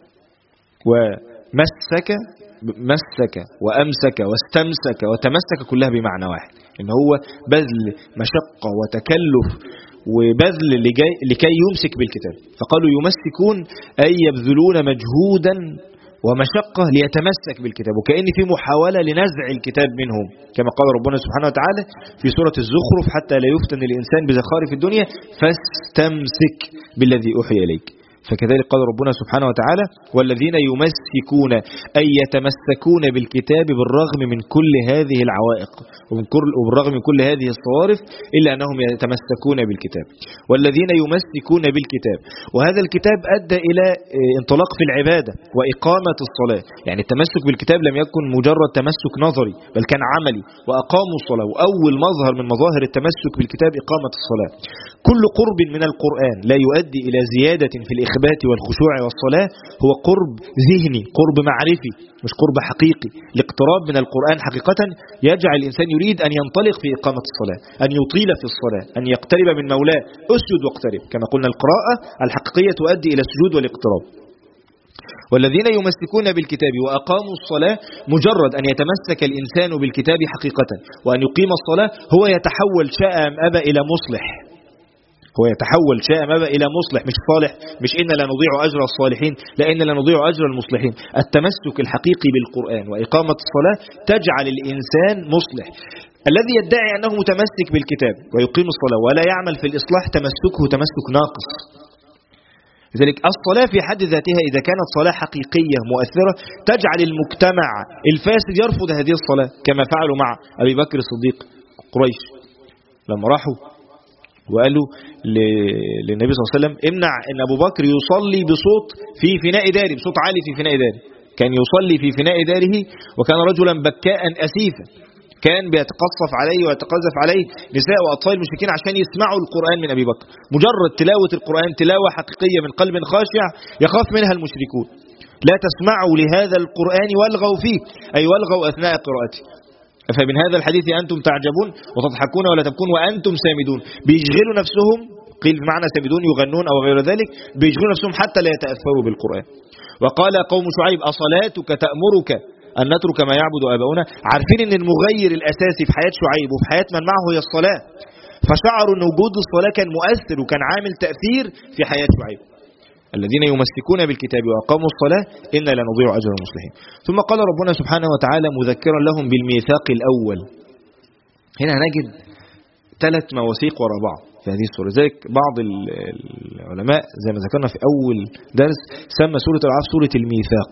ومسك مسك وأمسك واستمسك وتمسك كلها بمعنى واحد إن هو بذل مشقة وتكلف وبذل لكي يمسك بالكتاب فقالوا يمسكون أي يبذلون مجهودا ومشقة ليتمسك بالكتاب وكأن في محاولة لنزع الكتاب منهم كما قال ربنا سبحانه وتعالى في سورة الزخرف حتى لا يفتن الإنسان بزخارف الدنيا فاستمسك بالذي أوحي إليك فكذلك قال ربنا سبحانه وتعالى والذين يمسكون أي يتمسكون بالكتاب بالرغم من كل هذه العوائق وبالرغم من كل هذه الصوارف إلا أنهم يتمسكون بالكتاب والذين يمسكون بالكتاب وهذا الكتاب أدى إلى انطلاق في العبادة وإقامة الصلاة يعني التمسك بالكتاب لم يكن مجرد تمسك نظري بل كان عملي وأقاموا الصلاة وأول مظهر من مظاهر التمسك بالكتاب إقامة الصلاة كل قرب من القرآن لا يؤدي إلى زيادة في الإخبات والخشوع والصلاة هو قرب ذهني قرب معرفي مش قرب حقيقي الاقتراب من القرآن حقيقة يجعل الإنسان يريد أن ينطلق في إقامة الصلاة أن يطيل في الصلاة أن يقترب من مولاه أسجد واقترب كما قلنا القراءة الحقيقية تؤدي إلى السجود والاقتراب والذين يمسكون بالكتاب وأقاموا الصلاة مجرد أن يتمسك الإنسان بالكتاب حقيقة وأن يقيم الصلاة هو يتحول شاء أم أبى إلى مصلح هو يتحول شاء ما إلى مصلح مش صالح مش إن لا نضيع أجر الصالحين لأن لا نضيع أجر المصلحين التمسك الحقيقي بالقرآن وإقامة الصلاة تجعل الإنسان مصلح الذي يدعي أنه متمسك بالكتاب ويقيم الصلاة ولا يعمل في الإصلاح تمسكه تمسك ناقص لذلك الصلاة في حد ذاتها إذا كانت صلاة حقيقية مؤثرة تجعل المجتمع الفاسد يرفض هذه الصلاة كما فعلوا مع أبي بكر الصديق قريش لما راحوا وقالوا للنبي صلى الله عليه وسلم امنع ان ابو بكر يصلي بصوت في فناء داري بصوت عالي في فناء داري كان يصلي في فناء داره وكان رجلا بكاء اسيفا كان بيتقصف عليه ويتقذف عليه نساء واطفال المشركين عشان يسمعوا القران من ابي بكر مجرد تلاوه القران تلاوه حقيقيه من قلب خاشع يخاف منها المشركون لا تسمعوا لهذا القران والغوا فيه اي والغوا اثناء قراءته فمن هذا الحديث أنتم تعجبون وتضحكون ولا تبكون وأنتم سامدون بيشغلوا نفسهم قيل بمعنى سامدون يغنون أو غير ذلك بيشغلوا نفسهم حتى لا يتأثروا بالقرآن وقال قوم شعيب أصلاتك تأمرك أن نترك ما يعبد آباؤنا عارفين أن المغير الأساسي في حياة شعيب وفي حياة من معه هي الصلاة فشعروا أن وجود الصلاة كان مؤثر وكان عامل تأثير في حياة شعيب الذين يمسكون بالكتاب وأقاموا الصلاة إنا لا نضيع أجر المصلحين ثم قال ربنا سبحانه وتعالى مذكرا لهم بالميثاق الأول هنا هنجد ثلاث مواثيق وراء بعض في هذه السورة ذلك بعض العلماء زي ما ذكرنا في أول درس سمى سورة الأعراف سورة الميثاق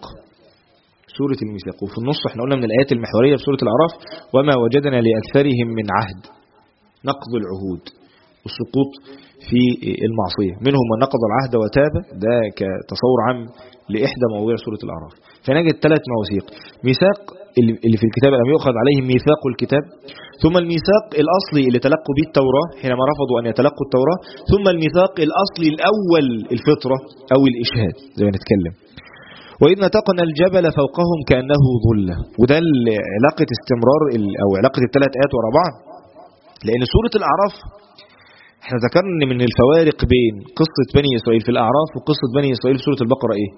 سورة الميثاق وفي النص احنا قلنا من الآيات المحورية في سورة الأعراف وما وجدنا لأكثرهم من عهد نقض العهود والسقوط في المعصية منهم من نقض العهد وتاب ده كتصور عام لإحدى مواضيع سورة الأعراف فنجد ثلاث مواثيق ميثاق اللي في الكتاب لم يؤخذ عليهم ميثاق الكتاب ثم الميثاق الأصلي اللي تلقوا به التوراة حينما رفضوا أن يتلقوا التوراة ثم الميثاق الأصلي الأول الفطرة أو الإشهاد زي ما نتكلم وإذ نتقنا الجبل فوقهم كأنه ظلة وده علاقة استمرار أو علاقة الثلاث آيات ورا بعض لأن سورة الأعراف احنا ذكرنا ان من الفوارق بين قصة بني إسرائيل في الأعراف وقصة بني إسرائيل في سورة البقرة إيه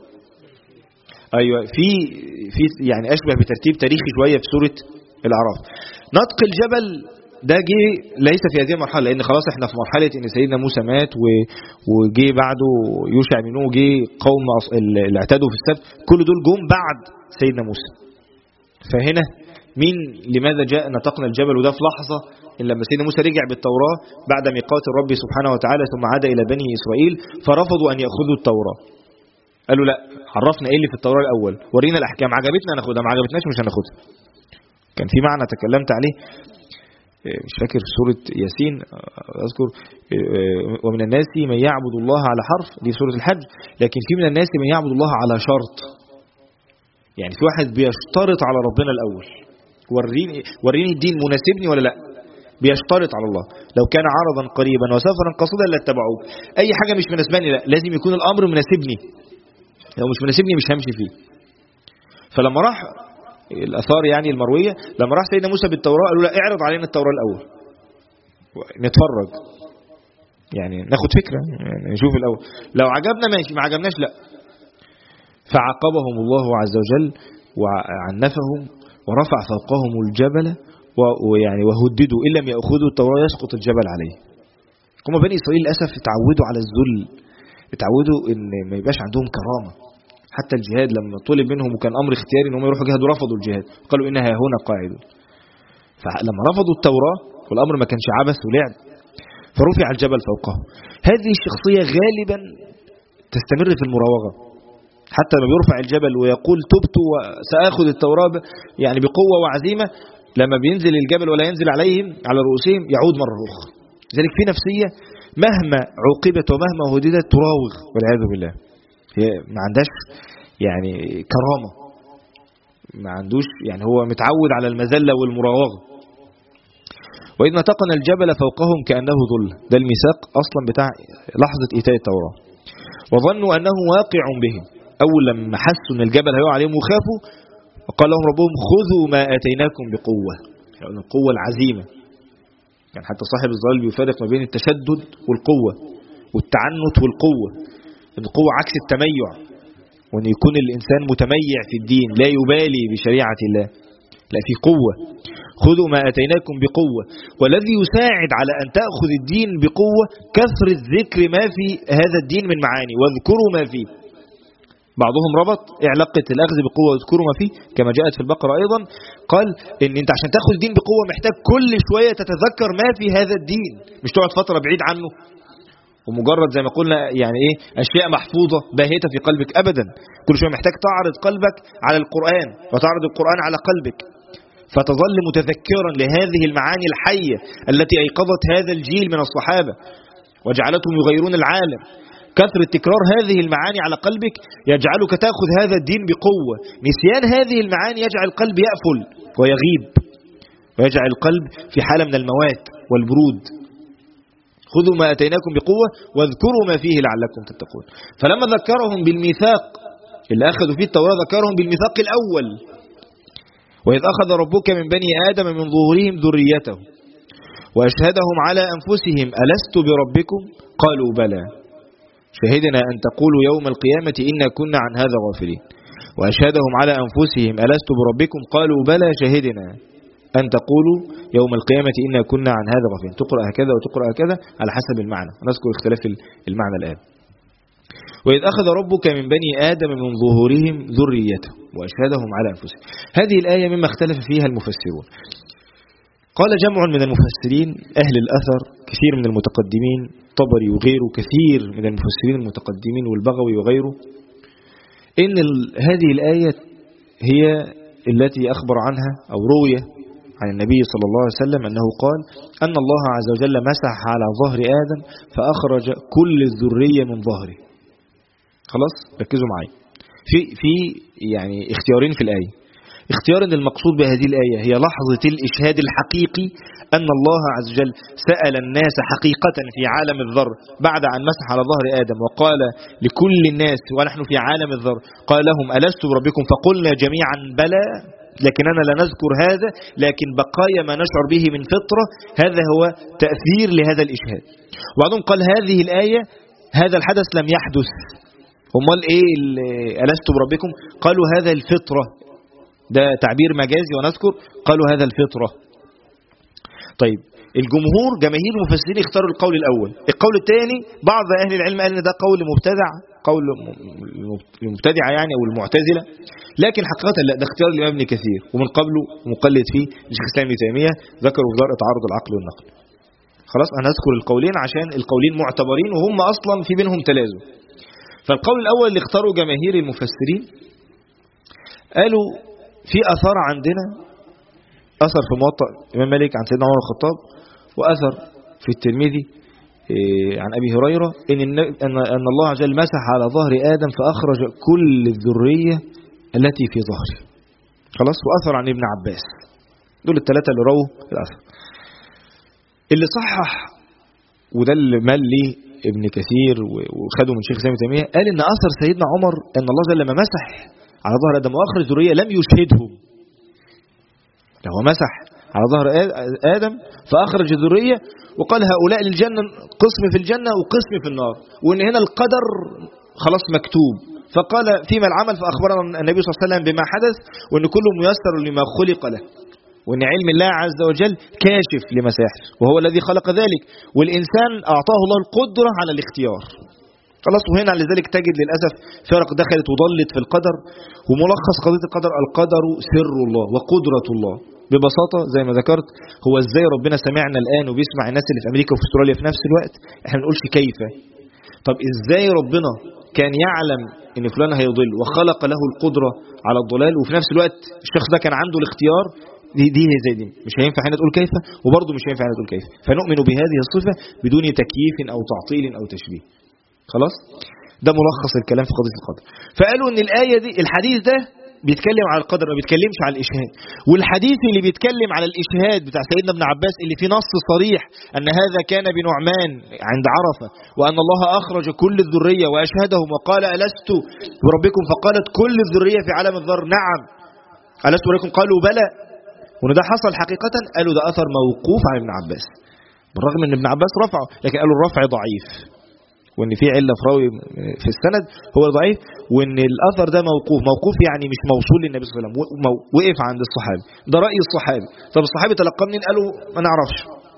أيوة في في يعني أشبه بترتيب تاريخي شوية في سورة الأعراف نطق الجبل ده جه ليس في هذه المرحلة لأن خلاص احنا في مرحلة إن سيدنا موسى مات وجه بعده يوشع بن نون جه قوم اللي اعتدوا في السبت كل دول جم بعد سيدنا موسى فهنا مين لماذا جاء نطقنا الجبل وده في لحظة إن لما سيدنا موسى رجع بالتوراة بعد ميقات الرب سبحانه وتعالى ثم عاد إلى بني إسرائيل فرفضوا أن يأخذوا التوراة قالوا لا عرفنا ايه اللي في التوراة الأول ورينا الأحكام عجبتنا ناخدها ما عجبتناش مش هناخدها كان في معنى تكلمت عليه مش فاكر في سورة ياسين أذكر ومن الناس من يعبد الله على حرف دي سورة الحج لكن في من الناس من يعبد الله على شرط يعني في واحد بيشترط على ربنا الأول وريني وريني الدين مناسبني ولا لا بيشترط على الله لو كان عرضا قريبا وسفرا قصدا لاتبعوه اي حاجه مش مناسباني لا لازم يكون الامر مناسبني لو مش مناسبني مش همشي فيه فلما راح الاثار يعني المرويه لما راح سيدنا موسى بالتوراه قالوا لا اعرض علينا التوراه الاول نتفرج يعني ناخد فكره يعني نشوف الاول لو عجبنا ماشي ما عجبناش لا فعاقبهم الله عز وجل وعنفهم ورفع فوقهم الجبل ويعني وهددوا إن لم يأخذوا التوراة يسقط الجبل عليه هم بني إسرائيل للأسف اتعودوا على الذل اتعودوا إن ما يبقاش عندهم كرامة حتى الجهاد لما طلب منهم وكان أمر اختياري إن هم يروحوا جهاد ورفضوا الجهاد قالوا إنها هنا قاعدون فلما رفضوا التوراة والأمر ما كانش عبث ولعب فرفع الجبل فوقهم هذه الشخصية غالبا تستمر في المراوغة حتى لما بيرفع الجبل ويقول تبت وسأخذ التوراة يعني بقوة وعزيمة لما بينزل الجبل ولا ينزل عليهم على رؤوسهم يعود مرة أخرى لذلك في نفسية مهما عوقبت ومهما هددت تراوغ والعياذ بالله هي ما عندهاش يعني كرامة ما عندوش يعني هو متعود على المذلة والمراوغة وإذ نطقنا الجبل فوقهم كأنه ظل ده الميثاق أصلا بتاع لحظة إيتاء التوراة وظنوا أنه واقع بهم أول لما حسوا أن الجبل هيقع عليهم وخافوا وقال لهم ربهم خذوا ما آتيناكم بقوة يعني القوة العزيمة يعني حتى صاحب الظلال بيفرق ما بين التشدد والقوة والتعنت والقوة القوة عكس التميع وأن يكون الإنسان متميع في الدين لا يبالي بشريعة الله لا في قوة خذوا ما أتيناكم بقوة والذي يساعد على أن تأخذ الدين بقوة كثرة ذكر ما في هذا الدين من معاني واذكروا ما فيه بعضهم ربط علاقة الأخذ بقوة واذكروا ما فيه كما جاءت في البقرة أيضا قال إن أنت عشان تأخذ الدين بقوة محتاج كل شوية تتذكر ما في هذا الدين مش تقعد فترة بعيد عنه ومجرد زي ما قلنا يعني ايه اشياء محفوظه باهته في قلبك ابدا كل شويه محتاج تعرض قلبك على القران وتعرض القران على قلبك فتظل متذكرا لهذه المعاني الحيه التي ايقظت هذا الجيل من الصحابه وجعلتهم يغيرون العالم كثرة تكرار هذه المعاني على قلبك يجعلك تأخذ هذا الدين بقوة نسيان هذه المعاني يجعل القلب يأفل ويغيب ويجعل القلب في حالة من الموات والبرود خذوا ما أتيناكم بقوة واذكروا ما فيه لعلكم تتقون فلما ذكرهم بالميثاق اللي أخذوا فيه التوراة ذكرهم بالميثاق الأول وإذ أخذ ربك من بني آدم من ظهورهم ذريته وأشهدهم على أنفسهم ألست بربكم قالوا بلى شهدنا أن تقولوا يوم القيامة إنا كنا عن هذا غافلين وأشهدهم على أنفسهم ألست بربكم قالوا بلى شهدنا أن تقولوا يوم القيامة إنا كنا عن هذا غافلين تقرأ هكذا وتقرأ هكذا على حسب المعنى نذكر اختلاف المعنى الآن وإذ أخذ ربك من بني آدم من ظهورهم ذريته وأشهدهم على أنفسهم هذه الآية مما اختلف فيها المفسرون قال جمع من المفسرين أهل الأثر كثير من المتقدمين طبري وغيره كثير من المفسرين المتقدمين والبغوي وغيره إن هذه الآية هي التي أخبر عنها أو روية عن النبي صلى الله عليه وسلم أنه قال أن الله عز وجل مسح على ظهر آدم فأخرج كل الذرية من ظهره خلاص ركزوا معي في في يعني اختيارين في الآية اختيار ان المقصود بهذه الآية هي لحظة الإشهاد الحقيقي أن الله عز وجل سأل الناس حقيقة في عالم الذر بعد أن مسح على ظهر آدم وقال لكل الناس ونحن في عالم الذر قال لهم ألست بربكم فقلنا جميعا بلى لكننا لا نذكر هذا لكن بقايا ما نشعر به من فطرة هذا هو تأثير لهذا الإشهاد وبعدهم قال هذه الآية هذا الحدث لم يحدث امال ايه ألست بربكم قالوا هذا الفطرة ده تعبير مجازي ونذكر قالوا هذا الفطرة طيب الجمهور جماهير المفسرين اختاروا القول الأول القول الثاني بعض أهل العلم قال ان ده قول مبتدع قول المبتدعة يعني أو المعتزلة لكن حقيقة لا ده اختيار الإمام ابن كثير ومن قبله مقلد فيه الشيخ الإسلام ابن تيمية ذكروا في دار تعارض العقل والنقل خلاص أنا أذكر القولين عشان القولين معتبرين وهم أصلا في بينهم تلازم فالقول الأول اللي اختاروا جماهير المفسرين قالوا في أثار عندنا أثر في موطأ الإمام مالك عن سيدنا عمر الخطاب وأثر في الترمذي عن أبي هريرة إن, أن, أن الله عز وجل مسح على ظهر آدم فأخرج كل الذرية التي في ظهره خلاص وأثر عن ابن عباس دول الثلاثة اللي رووا الأثر اللي صحح وده اللي مال ليه ابن كثير وخده من شيخ سامي تيمية قال إن أثر سيدنا عمر أن الله جل لما مسح على ظهر آدم وأخرج ذرية لم يشهدهم هو مسح على ظهر آدم فأخرج الذرية وقال هؤلاء للجنة قسم في الجنة وقسم في النار وإن هنا القدر خلاص مكتوب فقال فيما العمل فأخبرنا النبي صلى الله عليه وسلم بما حدث وأن كله ميسر لما خلق له وأن علم الله عز وجل كاشف لما سيحدث وهو الذي خلق ذلك والإنسان أعطاه الله القدرة على الاختيار خلاص وهنا لذلك تجد للأسف فرق دخلت وضلت في القدر وملخص قضية القدر القدر سر الله وقدرة الله ببساطة زي ما ذكرت هو ازاي ربنا سمعنا الآن وبيسمع الناس اللي في أمريكا وفي استراليا في نفس الوقت احنا نقولش كيف طب ازاي ربنا كان يعلم ان فلان هيضل وخلق له القدرة على الضلال وفي نفس الوقت الشخص ده كان عنده الاختيار دي دي هي زي دي مش هينفع هنا تقول كيف وبرضه مش هينفع هنا تقول كيف فنؤمن بهذه الصفة بدون تكييف أو تعطيل أو تشبيه خلاص ده ملخص الكلام في قضية القدر فقالوا ان الآية دي الحديث ده بيتكلم على القدر ما بيتكلمش على الإشهاد والحديث اللي بيتكلم على الإشهاد بتاع سيدنا ابن عباس اللي فيه نص صريح أن هذا كان بنعمان عند عرفة وأن الله أخرج كل الذرية وأشهدهم وقال ألست بربكم فقالت كل الذرية في عالم الذر نعم ألست بربكم قالوا بلى وأن ده حصل حقيقة قالوا ده أثر موقوف عن ابن عباس بالرغم أن ابن عباس رفعه لكن قالوا الرفع ضعيف وان في علة في راوي في السند هو ضعيف وان الاثر ده موقوف موقوف يعني مش موصول للنبي صلى الله عليه وسلم وقف عند الصحابي ده راي الصحابي طب الصحابي تلقاه منين قالوا ما نعرفش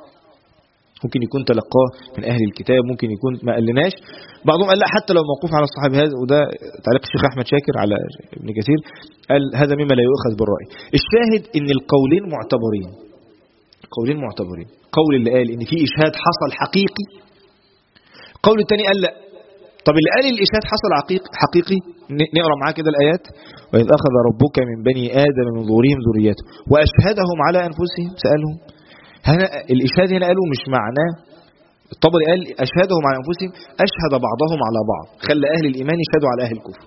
ممكن يكون تلقاه من اهل الكتاب ممكن يكون ما قالناش بعضهم قال لا حتى لو موقوف على الصحابي هذا وده تعليق الشيخ احمد شاكر على ابن كثير قال هذا مما لا يؤخذ بالراي الشاهد ان القولين معتبرين قولين معتبرين قول اللي قال ان في اشهاد حصل حقيقي القول الثاني قال لا طب اللي قال الإشهاد حصل حقيقي, حقيقي نقرأ معاه كده الآيات وإذ أخذ ربك من بني آدم من ظهورهم ذريته وأشهدهم على أنفسهم سألهم هنا الإشهاد هنا قالوا مش معناه الطبري قال أشهدهم على أنفسهم أشهد بعضهم على بعض خلى أهل الإيمان يشهدوا على أهل الكفر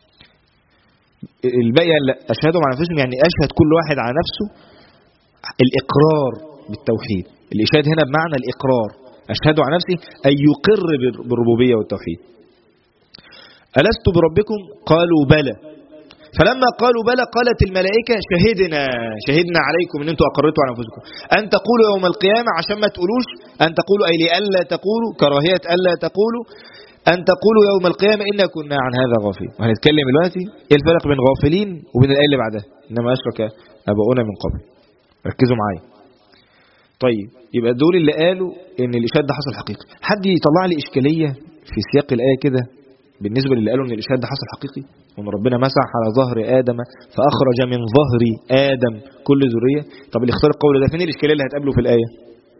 الباقي لا أشهدهم على أنفسهم يعني أشهد كل واحد على نفسه الإقرار بالتوحيد الإشهاد هنا بمعنى الإقرار أشهد على نفسي أن يقر بالربوبية والتوحيد ألست بربكم قالوا بلى فلما قالوا بلى قالت الملائكة شهدنا شهدنا عليكم ان انتوا اقررتوا على انفسكم ان تقولوا يوم القيامة عشان ما تقولوش ان تقولوا اي لألا تقولوا كراهية ألا تقولوا ان تقولوا يوم القيامة إنا كنا عن هذا غافلين وهنتكلم دلوقتي ايه الفرق بين غافلين وبين الآية اللي بعدها انما اشرك اباؤنا من قبل ركزوا معايا طيب يبقى دول اللي قالوا ان الاشهاد ده حصل حقيقي حد يطلع لي اشكاليه في سياق الايه كده بالنسبة للي قالوا ان الاشهاد ده حصل حقيقي وان ربنا مسح على ظهر ادم فاخرج من ظهر ادم كل ذرية طب اللي اختار القول ده فين الاشكالية اللي هتقابله في الاية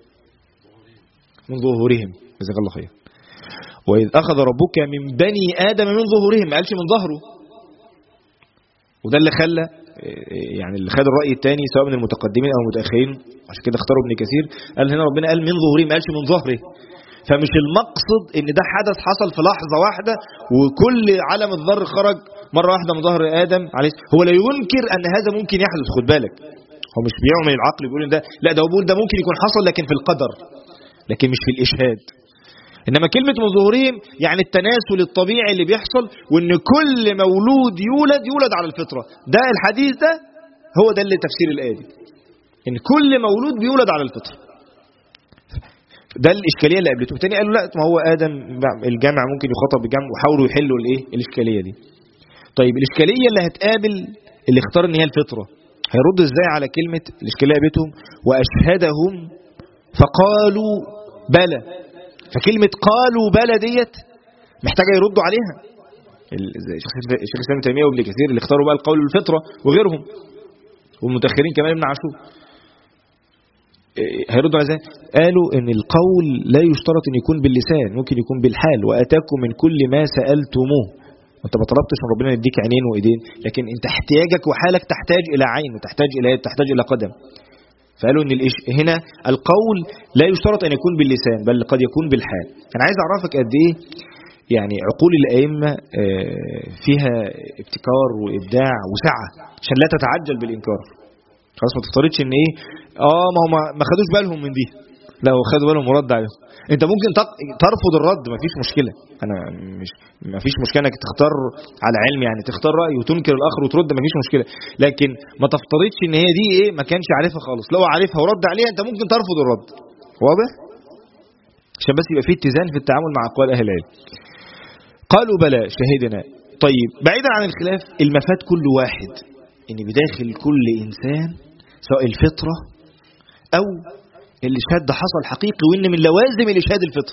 من ظهورهم جزاك الله خير واذ اخذ ربك من بني ادم من ظهورهم ما قالش من ظهره وده اللي خلى يعني اللي خد الراي الثاني سواء من المتقدمين او المتاخرين عشان كده اختاروا ابن كثير قال هنا ربنا قال من ظهورهم ما قالش من ظهره فمش المقصد ان ده حدث حصل في لحظه واحده وكل علم الذر خرج مره واحده من ظهر ادم عليه هو لا ينكر ان هذا ممكن يحدث خد بالك هو مش بيعمل العقل بيقول ان ده لا ده هو بيقول ده ممكن يكون حصل لكن في القدر لكن مش في الاشهاد انما كلمه من ظهورهم يعني التناسل الطبيعي اللي بيحصل وان كل مولود يولد يولد على الفطره ده الحديث ده هو ده اللي تفسير الايه دي ان كل مولود بيولد على الفطره ده الاشكاليه اللي قابلته الثاني قالوا لا ما هو ادم الجامع ممكن يخاطب بالجمع وحاولوا يحلوا الايه الاشكاليه دي طيب الاشكاليه اللي هتقابل اللي اختار ان هي الفطره هيرد ازاي على كلمه الاشكاليه قابلتهم واشهدهم فقالوا بلى فكلمه قالوا بلى ديت محتاجه يردوا عليها الشيخ الاسلام ابن تيميه وابن كثير اللي اختاروا بقى القول بالفطره وغيرهم والمتاخرين كمان ابن عاشور هيردوا على ازاي؟ قالوا ان القول لا يشترط ان يكون باللسان ممكن يكون بالحال واتاكم من كل ما سالتموه انت ما طلبتش من ربنا يديك عينين وايدين لكن انت احتياجك وحالك تحتاج الى عين وتحتاج الى يد تحتاج الى قدم فقالوا ان الإش... هنا القول لا يشترط ان يكون باللسان بل قد يكون بالحال انا عايز اعرفك قد ايه يعني عقول الائمه فيها ابتكار وابداع وسعه عشان لا تتعجل بالانكار خلاص ما تفترضش ان ايه اه ما هم ما خدوش بالهم من دي لا هو خدوا بالهم ورد عليهم انت ممكن ترفض الرد ما فيش مشكله انا مش ما فيش مشكله انك تختار على علم يعني تختار راي وتنكر الاخر وترد ما فيش مشكله لكن ما تفترضش ان هي دي ايه ما كانش عارفها خالص لو عارفها ورد عليها انت ممكن ترفض الرد واضح عشان بس يبقى في اتزان في التعامل مع اقوال اهل العلم قالوا بلى شهدنا طيب بعيدا عن الخلاف المفاد كل واحد ان بداخل كل انسان سواء الفطرة أو الإشهاد ده حصل حقيقي وإن من لوازم الإشهاد الفطرة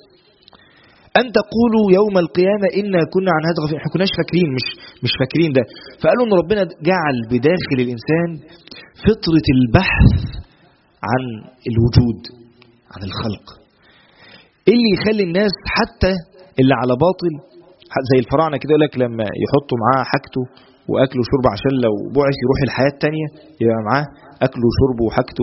أن تقولوا يوم القيامة إنا كنا عن هذا غافلين احنا كناش فاكرين مش مش فاكرين ده فقالوا إن ربنا جعل بداخل الإنسان فطرة البحث عن الوجود عن الخلق إيه اللي يخلي الناس حتى اللي على باطل زي الفراعنة كده يقول لك لما يحطوا معاه حاجته واكل وشرب عشان لو بعث يروح الحياه الثانيه يبقى معاه اكله وشربه وحاجته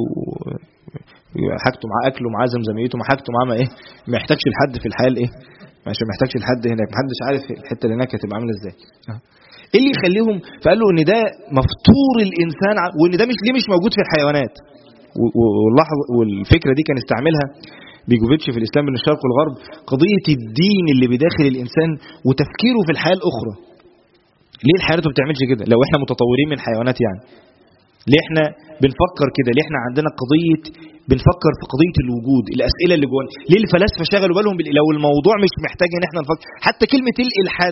حاجته معاه اكله معاه زمزميته معاه حاجته معاه ما ايه ما يحتاجش لحد في الحياه الايه عشان ما يحتاجش لحد هناك ما حدش عارف الحته اللي هناك هتبقى عامله ازاي ايه اللي يخليهم فقالوا ان ده مفطور الانسان وان ده مش ليه مش موجود في الحيوانات واللحظه والفكره دي كان استعملها بيجوفيتش في الاسلام بين الشرق والغرب قضيه الدين اللي بداخل الانسان وتفكيره في الحياه الاخرى ليه الحيوانات ما بتعملش كده لو احنا متطورين من حيوانات يعني ليه احنا بنفكر كده ليه احنا عندنا قضيه بنفكر في قضيه الوجود الاسئله اللي جوانا ليه الفلاسفه شغلوا بالهم بال... لو الموضوع مش محتاج ان احنا نفكر حتى كلمه الالحاد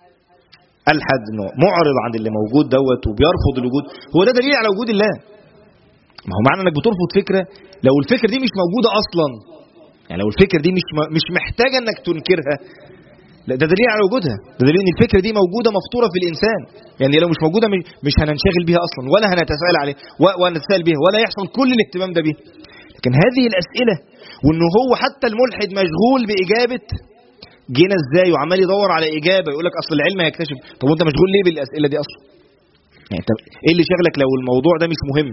الحد انه معرض عن اللي موجود دوت وبيرفض الوجود هو ده دليل على وجود الله ما هو معنى انك بترفض فكره لو الفكره دي مش موجوده اصلا يعني لو الفكره دي مش مش محتاجه انك تنكرها لا ده دليل على وجودها ده دليل ان الفكره دي موجوده مفطوره في الانسان يعني لو مش موجوده مش هننشغل بيها اصلا ولا هنتساءل عليه ولا نتساءل بيها ولا يحصل كل الاهتمام ده بيها لكن هذه الاسئله وان هو حتى الملحد مشغول باجابه جينا ازاي وعمال يدور على اجابه يقول لك اصل العلم هيكتشف طب وانت مشغول ليه بالاسئله دي اصلا يعني انت ايه اللي شغلك لو الموضوع ده مش مهم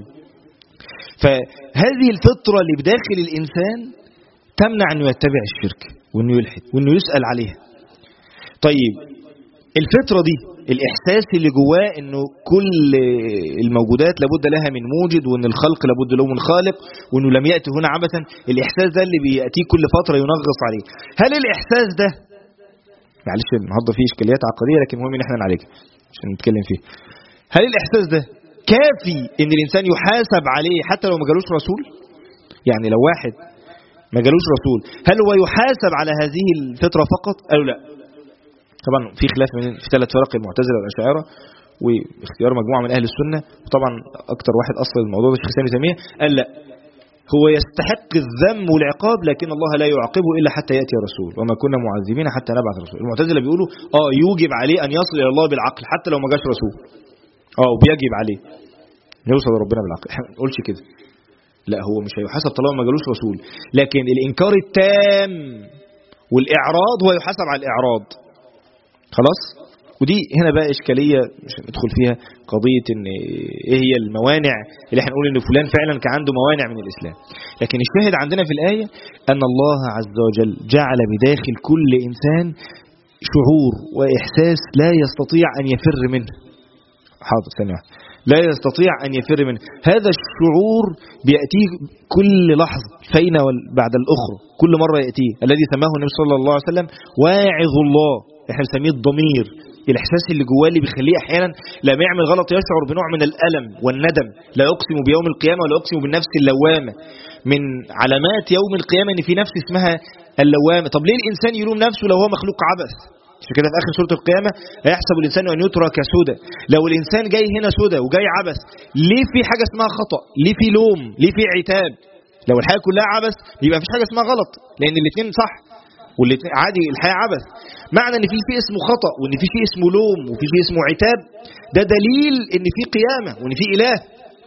فهذه الفطره اللي بداخل الانسان تمنع انه يتبع الشرك وانه يلحد وانه يسال عليها طيب الفطره دي الاحساس اللي جواه انه كل الموجودات لابد لها من موجد وان الخلق لابد له من خالق وانه لم ياتي هنا عبثا الاحساس ده اللي بياتيه كل فتره ينغص عليه هل الاحساس ده معلش النهارده فيه اشكاليات عقديه لكن المهم ان احنا نعالجها عشان نتكلم فيه هل الاحساس ده كافي ان الانسان يحاسب عليه حتى لو ما جالوش رسول يعني لو واحد ما جالوش رسول هل هو يحاسب على هذه الفطره فقط قالوا لا طبعا في خلاف من في ثلاث فرق المعتزله والاشاعره واختيار مجموعه من اهل السنه وطبعا اكتر واحد اصل الموضوع ده الشيخ سامي تيميه قال لا هو يستحق الذم والعقاب لكن الله لا يعاقبه الا حتى ياتي رسول وما كنا معذبين حتى نبعث رسول المعتزله بيقولوا اه يوجب عليه ان يصل الى الله بالعقل حتى لو ما جاش رسول اه وبيجب عليه يوصل لربنا بالعقل احنا ما بنقولش كده لا هو مش هيحاسب طالما ما جالوش رسول لكن الانكار التام والاعراض هو يحاسب على الاعراض خلاص ودي هنا بقى اشكاليه مش هندخل فيها قضيه ان ايه هي الموانع اللي احنا نقول ان فلان فعلا كان عنده موانع من الاسلام لكن الشاهد عندنا في الايه ان الله عز وجل جعل بداخل كل انسان شعور واحساس لا يستطيع ان يفر منه حاضر ثانيه واحده لا يستطيع أن يفر منه هذا الشعور بيأتيه كل لحظة فين بعد الأخرى كل مرة يأتيه الذي سماه النبي صلى الله عليه وسلم واعظ الله احنا بنسميه الضمير الإحساس اللي جواه اللي بيخليه أحيانا لما يعمل غلط يشعر بنوع من الألم والندم لا أقسم بيوم القيامة ولا أقسم بالنفس اللوامة من علامات يوم القيامة إن في نفس اسمها اللوامة طب ليه الإنسان يلوم نفسه لو هو مخلوق عبث عشان كده في اخر سوره القيامه هيحسب الانسان ان يترك سدى لو الانسان جاي هنا سدى وجاي عبث ليه في حاجه اسمها خطا ليه في لوم ليه في عتاب لو الحياه كلها عبث يبقى مفيش حاجه اسمها غلط لان الاثنين صح والاثنين عادي الحياه عبث معنى ان في شيء اسمه خطا وان في شيء اسمه لوم وفي شيء اسمه عتاب ده دليل ان في قيامه وان في اله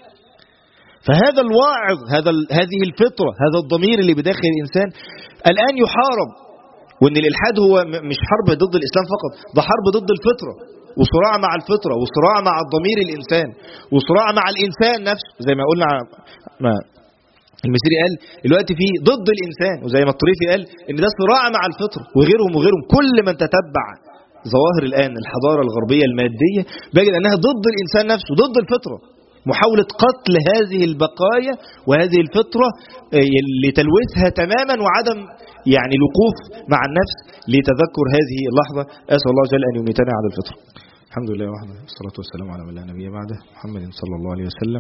فهذا الواعظ هذا هذه الفطره هذا الضمير اللي بداخل الانسان الان يحارب وان الالحاد هو مش حرب ضد الاسلام فقط ده حرب ضد الفطره وصراع مع الفطره وصراع مع الضمير الانسان وصراع مع الانسان نفسه زي ما قلنا ما المسيري قال دلوقتي في ضد الانسان وزي ما الطريفي قال ان ده صراع مع الفطره وغيرهم وغيرهم كل من تتبع ظواهر الان الحضاره الغربيه الماديه بجد انها ضد الانسان نفسه ضد الفطره محاولة قتل هذه البقايا وهذه الفطرة لتلوثها تماما وعدم يعني الوقوف مع النفس لتذكر هذه اللحظة أسأل الله جل أن يميتنا على الفطرة الحمد لله وحده والصلاة والسلام على من لا نبي بعده محمد صلى الله عليه وسلم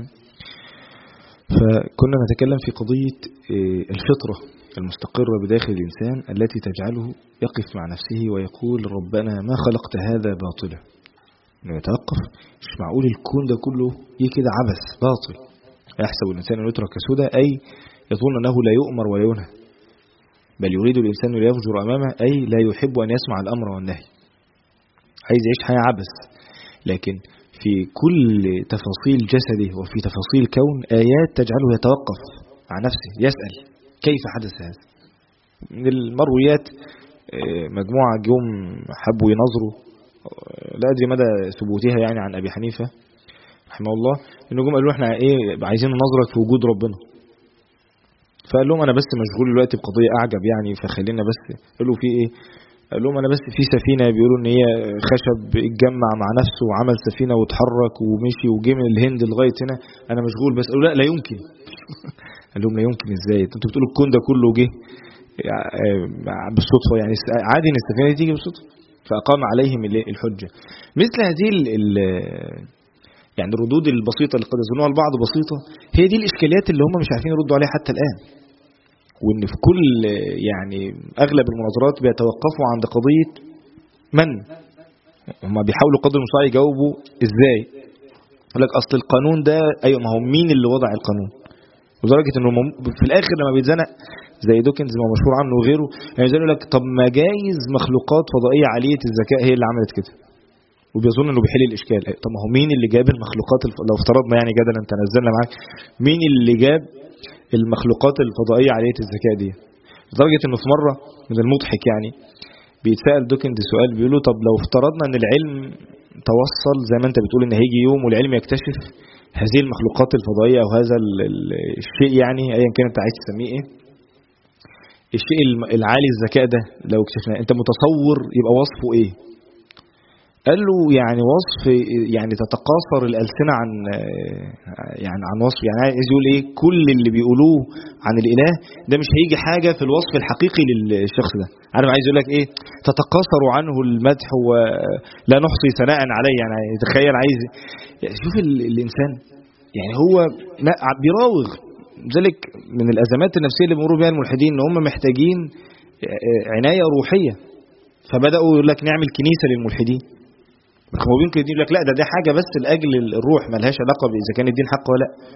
فكنا نتكلم في قضية الفطرة المستقرة بداخل الإنسان التي تجعله يقف مع نفسه ويقول ربنا ما خلقت هذا باطلا انه يتوقف مش معقول الكون ده كله ايه كده عبث باطل يحسب الانسان ان يترك سدى اي يظن انه لا يؤمر وينهى بل يريد الانسان ليفجر امامه اي لا يحب ان يسمع الامر والنهي عايز يعيش حياه عبث لكن في كل تفاصيل جسده وفي تفاصيل كون ايات تجعله يتوقف مع نفسه يسال كيف حدث هذا من المرويات مجموعه جم حبوا ينظروا لا ادري مدى ثبوتها يعني عن ابي حنيفه رحمه الله انه جم قالوا احنا ايه عايزين نظرك في وجود ربنا فقال لهم انا بس مشغول دلوقتي بقضيه اعجب يعني فخلينا بس قالوا في ايه قال لهم انا بس في سفينه بيقولوا ان هي خشب اتجمع مع نفسه وعمل سفينه واتحرك ومشي وجه من الهند لغايه هنا انا مشغول بس قالوا لا لا يمكن قال لهم لا يمكن ازاي انتوا بتقولوا الكون ده كله جه بالصدفه يعني عادي ان السفينه تيجي بالصدفه فأقام عليهم الحجة مثل هذه ال ال يعني الردود البسيطة اللي قد يظنها البعض بسيطة هي دي الإشكاليات اللي هم مش عارفين يردوا عليها حتى الآن وإن في كل يعني أغلب المناظرات بيتوقفوا عند قضية من هم بيحاولوا قدر المستطاع يجاوبوا إزاي يقول لك أصل القانون ده أيوة ما هو مين اللي وضع القانون لدرجة إنه في الآخر لما بيتزنق زي دوكنز ما مشهور عنه وغيره يعني يقول لك طب ما جايز مخلوقات فضائيه عاليه الذكاء هي اللي عملت كده وبيظن انه بيحل الاشكال طب ما هو مين اللي جاب المخلوقات الف... لو افترضنا يعني جدلا انت نزلنا معاك مين اللي جاب المخلوقات الفضائيه عاليه الذكاء دي لدرجه انه في مره من المضحك يعني بيتسال دوكنز سؤال بيقول له طب لو افترضنا ان العلم توصل زي ما انت بتقول ان هيجي يوم والعلم يكتشف هذه المخلوقات الفضائيه او هذا الشيء يعني ايا كان انت عايز تسميه ايه الشيء العالي الذكاء ده لو اكتشفناه انت متصور يبقى وصفه ايه قال له يعني وصف يعني تتقاصر الالسنه عن يعني عن وصف يعني عايز يقول ايه كل اللي بيقولوه عن الاله ده مش هيجي حاجه في الوصف الحقيقي للشخص ده عارف عايز يقول لك ايه تتقاصر عنه المدح ولا نحصي ثناء عليه يعني تخيل عايز يعني شوف الانسان يعني هو بيراوغ ذلك من الازمات النفسيه اللي بيمروا بها الملحدين ان هم محتاجين عنايه روحيه فبداوا يقول لك نعمل كنيسه للملحدين هو يمكن يقول لك لا ده دي حاجه بس لاجل الروح ملهاش علاقه باذا كان الدين حق ولا لا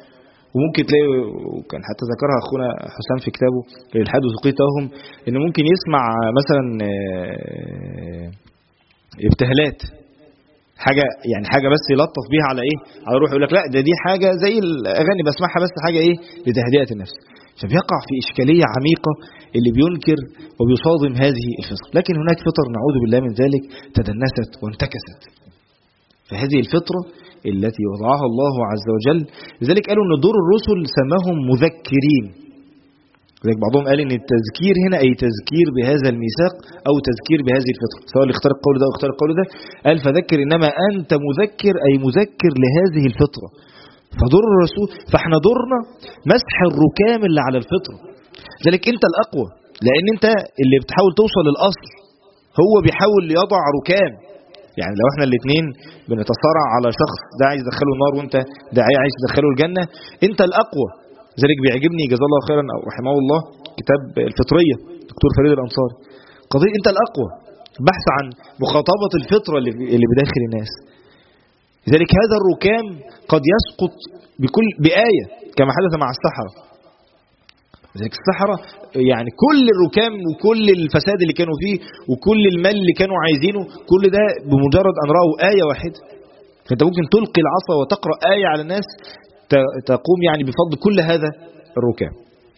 وممكن تلاقي وكان حتى ذكرها اخونا حسام في كتابه الالحاد وسقي توهم انه ممكن يسمع مثلا آه، ابتهالات حاجه يعني حاجه بس يلطف بيها على ايه على روح يقول لك لا ده دي حاجه زي الاغاني بسمعها بس حاجه ايه لتهدئه النفس فبيقع في اشكاليه عميقه اللي بينكر وبيصادم هذه الفطر لكن هناك فطر نعوذ بالله من ذلك تدنست وانتكست فهذه الفطره التي وضعها الله عز وجل لذلك قالوا ان دور الرسل سماهم مذكرين لذلك بعضهم قال ان التذكير هنا اي تذكير بهذا الميثاق او تذكير بهذه الفطره سواء اللي اختار القول ده او اختار القول ده قال فذكر انما انت مذكر اي مذكر لهذه الفطره فدور الرسول فاحنا دورنا مسح الركام اللي على الفطره لذلك انت الاقوى لان انت اللي بتحاول توصل للاصل هو بيحاول يضع ركام يعني لو احنا الاثنين بنتصارع على شخص ده عايز يدخله النار وانت ده عايز تدخله الجنه انت الاقوى ذلك بيعجبني جزاه الله خيرا او رحمه الله كتاب الفطريه دكتور فريد الانصاري قضيه انت الاقوى بحث عن مخاطبه الفطره اللي اللي بداخل الناس لذلك هذا الركام قد يسقط بكل بآية كما حدث مع السحرة لذلك السحرة يعني كل الركام وكل الفساد اللي كانوا فيه وكل المال اللي كانوا عايزينه كل ده بمجرد أن رأوا آية واحدة فأنت ممكن تلقي العصا وتقرأ آية على الناس تقوم يعني بفضل كل هذا الركام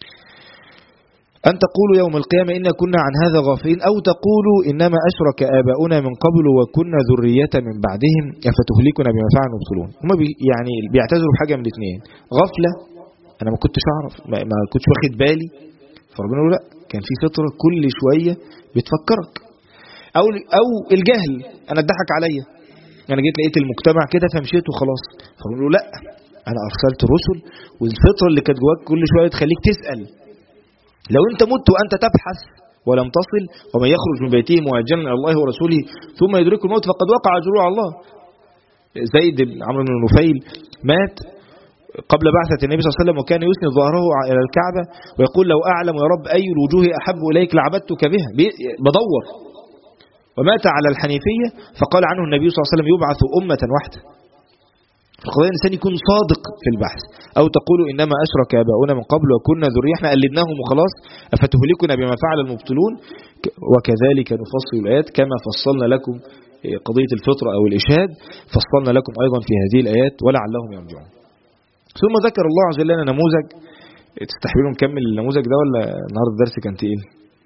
أن تقولوا يوم القيامة إنا كنا عن هذا غافلين أو تقولوا إنما أشرك آباؤنا من قبل وكنا ذرية من بعدهم أفتهلكنا بما فعلوا يبطلون هم بي يعني بيعتذروا بحاجة من الاثنين غفلة أنا ما كنتش أعرف ما, ما كنتش واخد بالي فربنا يقول لا كان في فطرة كل شوية بتفكرك أو أو الجهل أنا اتضحك عليا أنا جيت لقيت المجتمع كده فمشيت وخلاص فربنا يقول لا أنا أرسلت رسل والفطرة اللي كانت جواك كل شوية تخليك تسأل لو انت مت وانت تبحث ولم تصل ومن يخرج من بيته مهاجرا الى الله ورسوله ثم يدركه الموت فقد وقع اجره على الله زيد بن عمرو بن نفيل مات قبل بعثة النبي صلى الله عليه وسلم وكان يسند ظهره إلى الكعبة ويقول لو أعلم يا رب أي الوجوه أحب إليك لعبدتك بها بدور ومات على الحنيفية فقال عنه النبي صلى الله عليه وسلم يبعث أمة واحدة القضية الإنسان يكون صادق في البحث أو تقول إنما أشرك آباؤنا من قبل وكنا ذرية احنا قلدناهم وخلاص أفتهلكنا بما فعل المبطلون وكذلك نفصل الآيات كما فصلنا لكم قضية الفطرة أو الإشهاد فصلنا لكم أيضا في هذه الآيات ولعلهم يرجعون ثم ذكر الله عز وجل لنا نموذج تستحبلوا نكمل النموذج ده ولا النهارده الدرس كان تقيل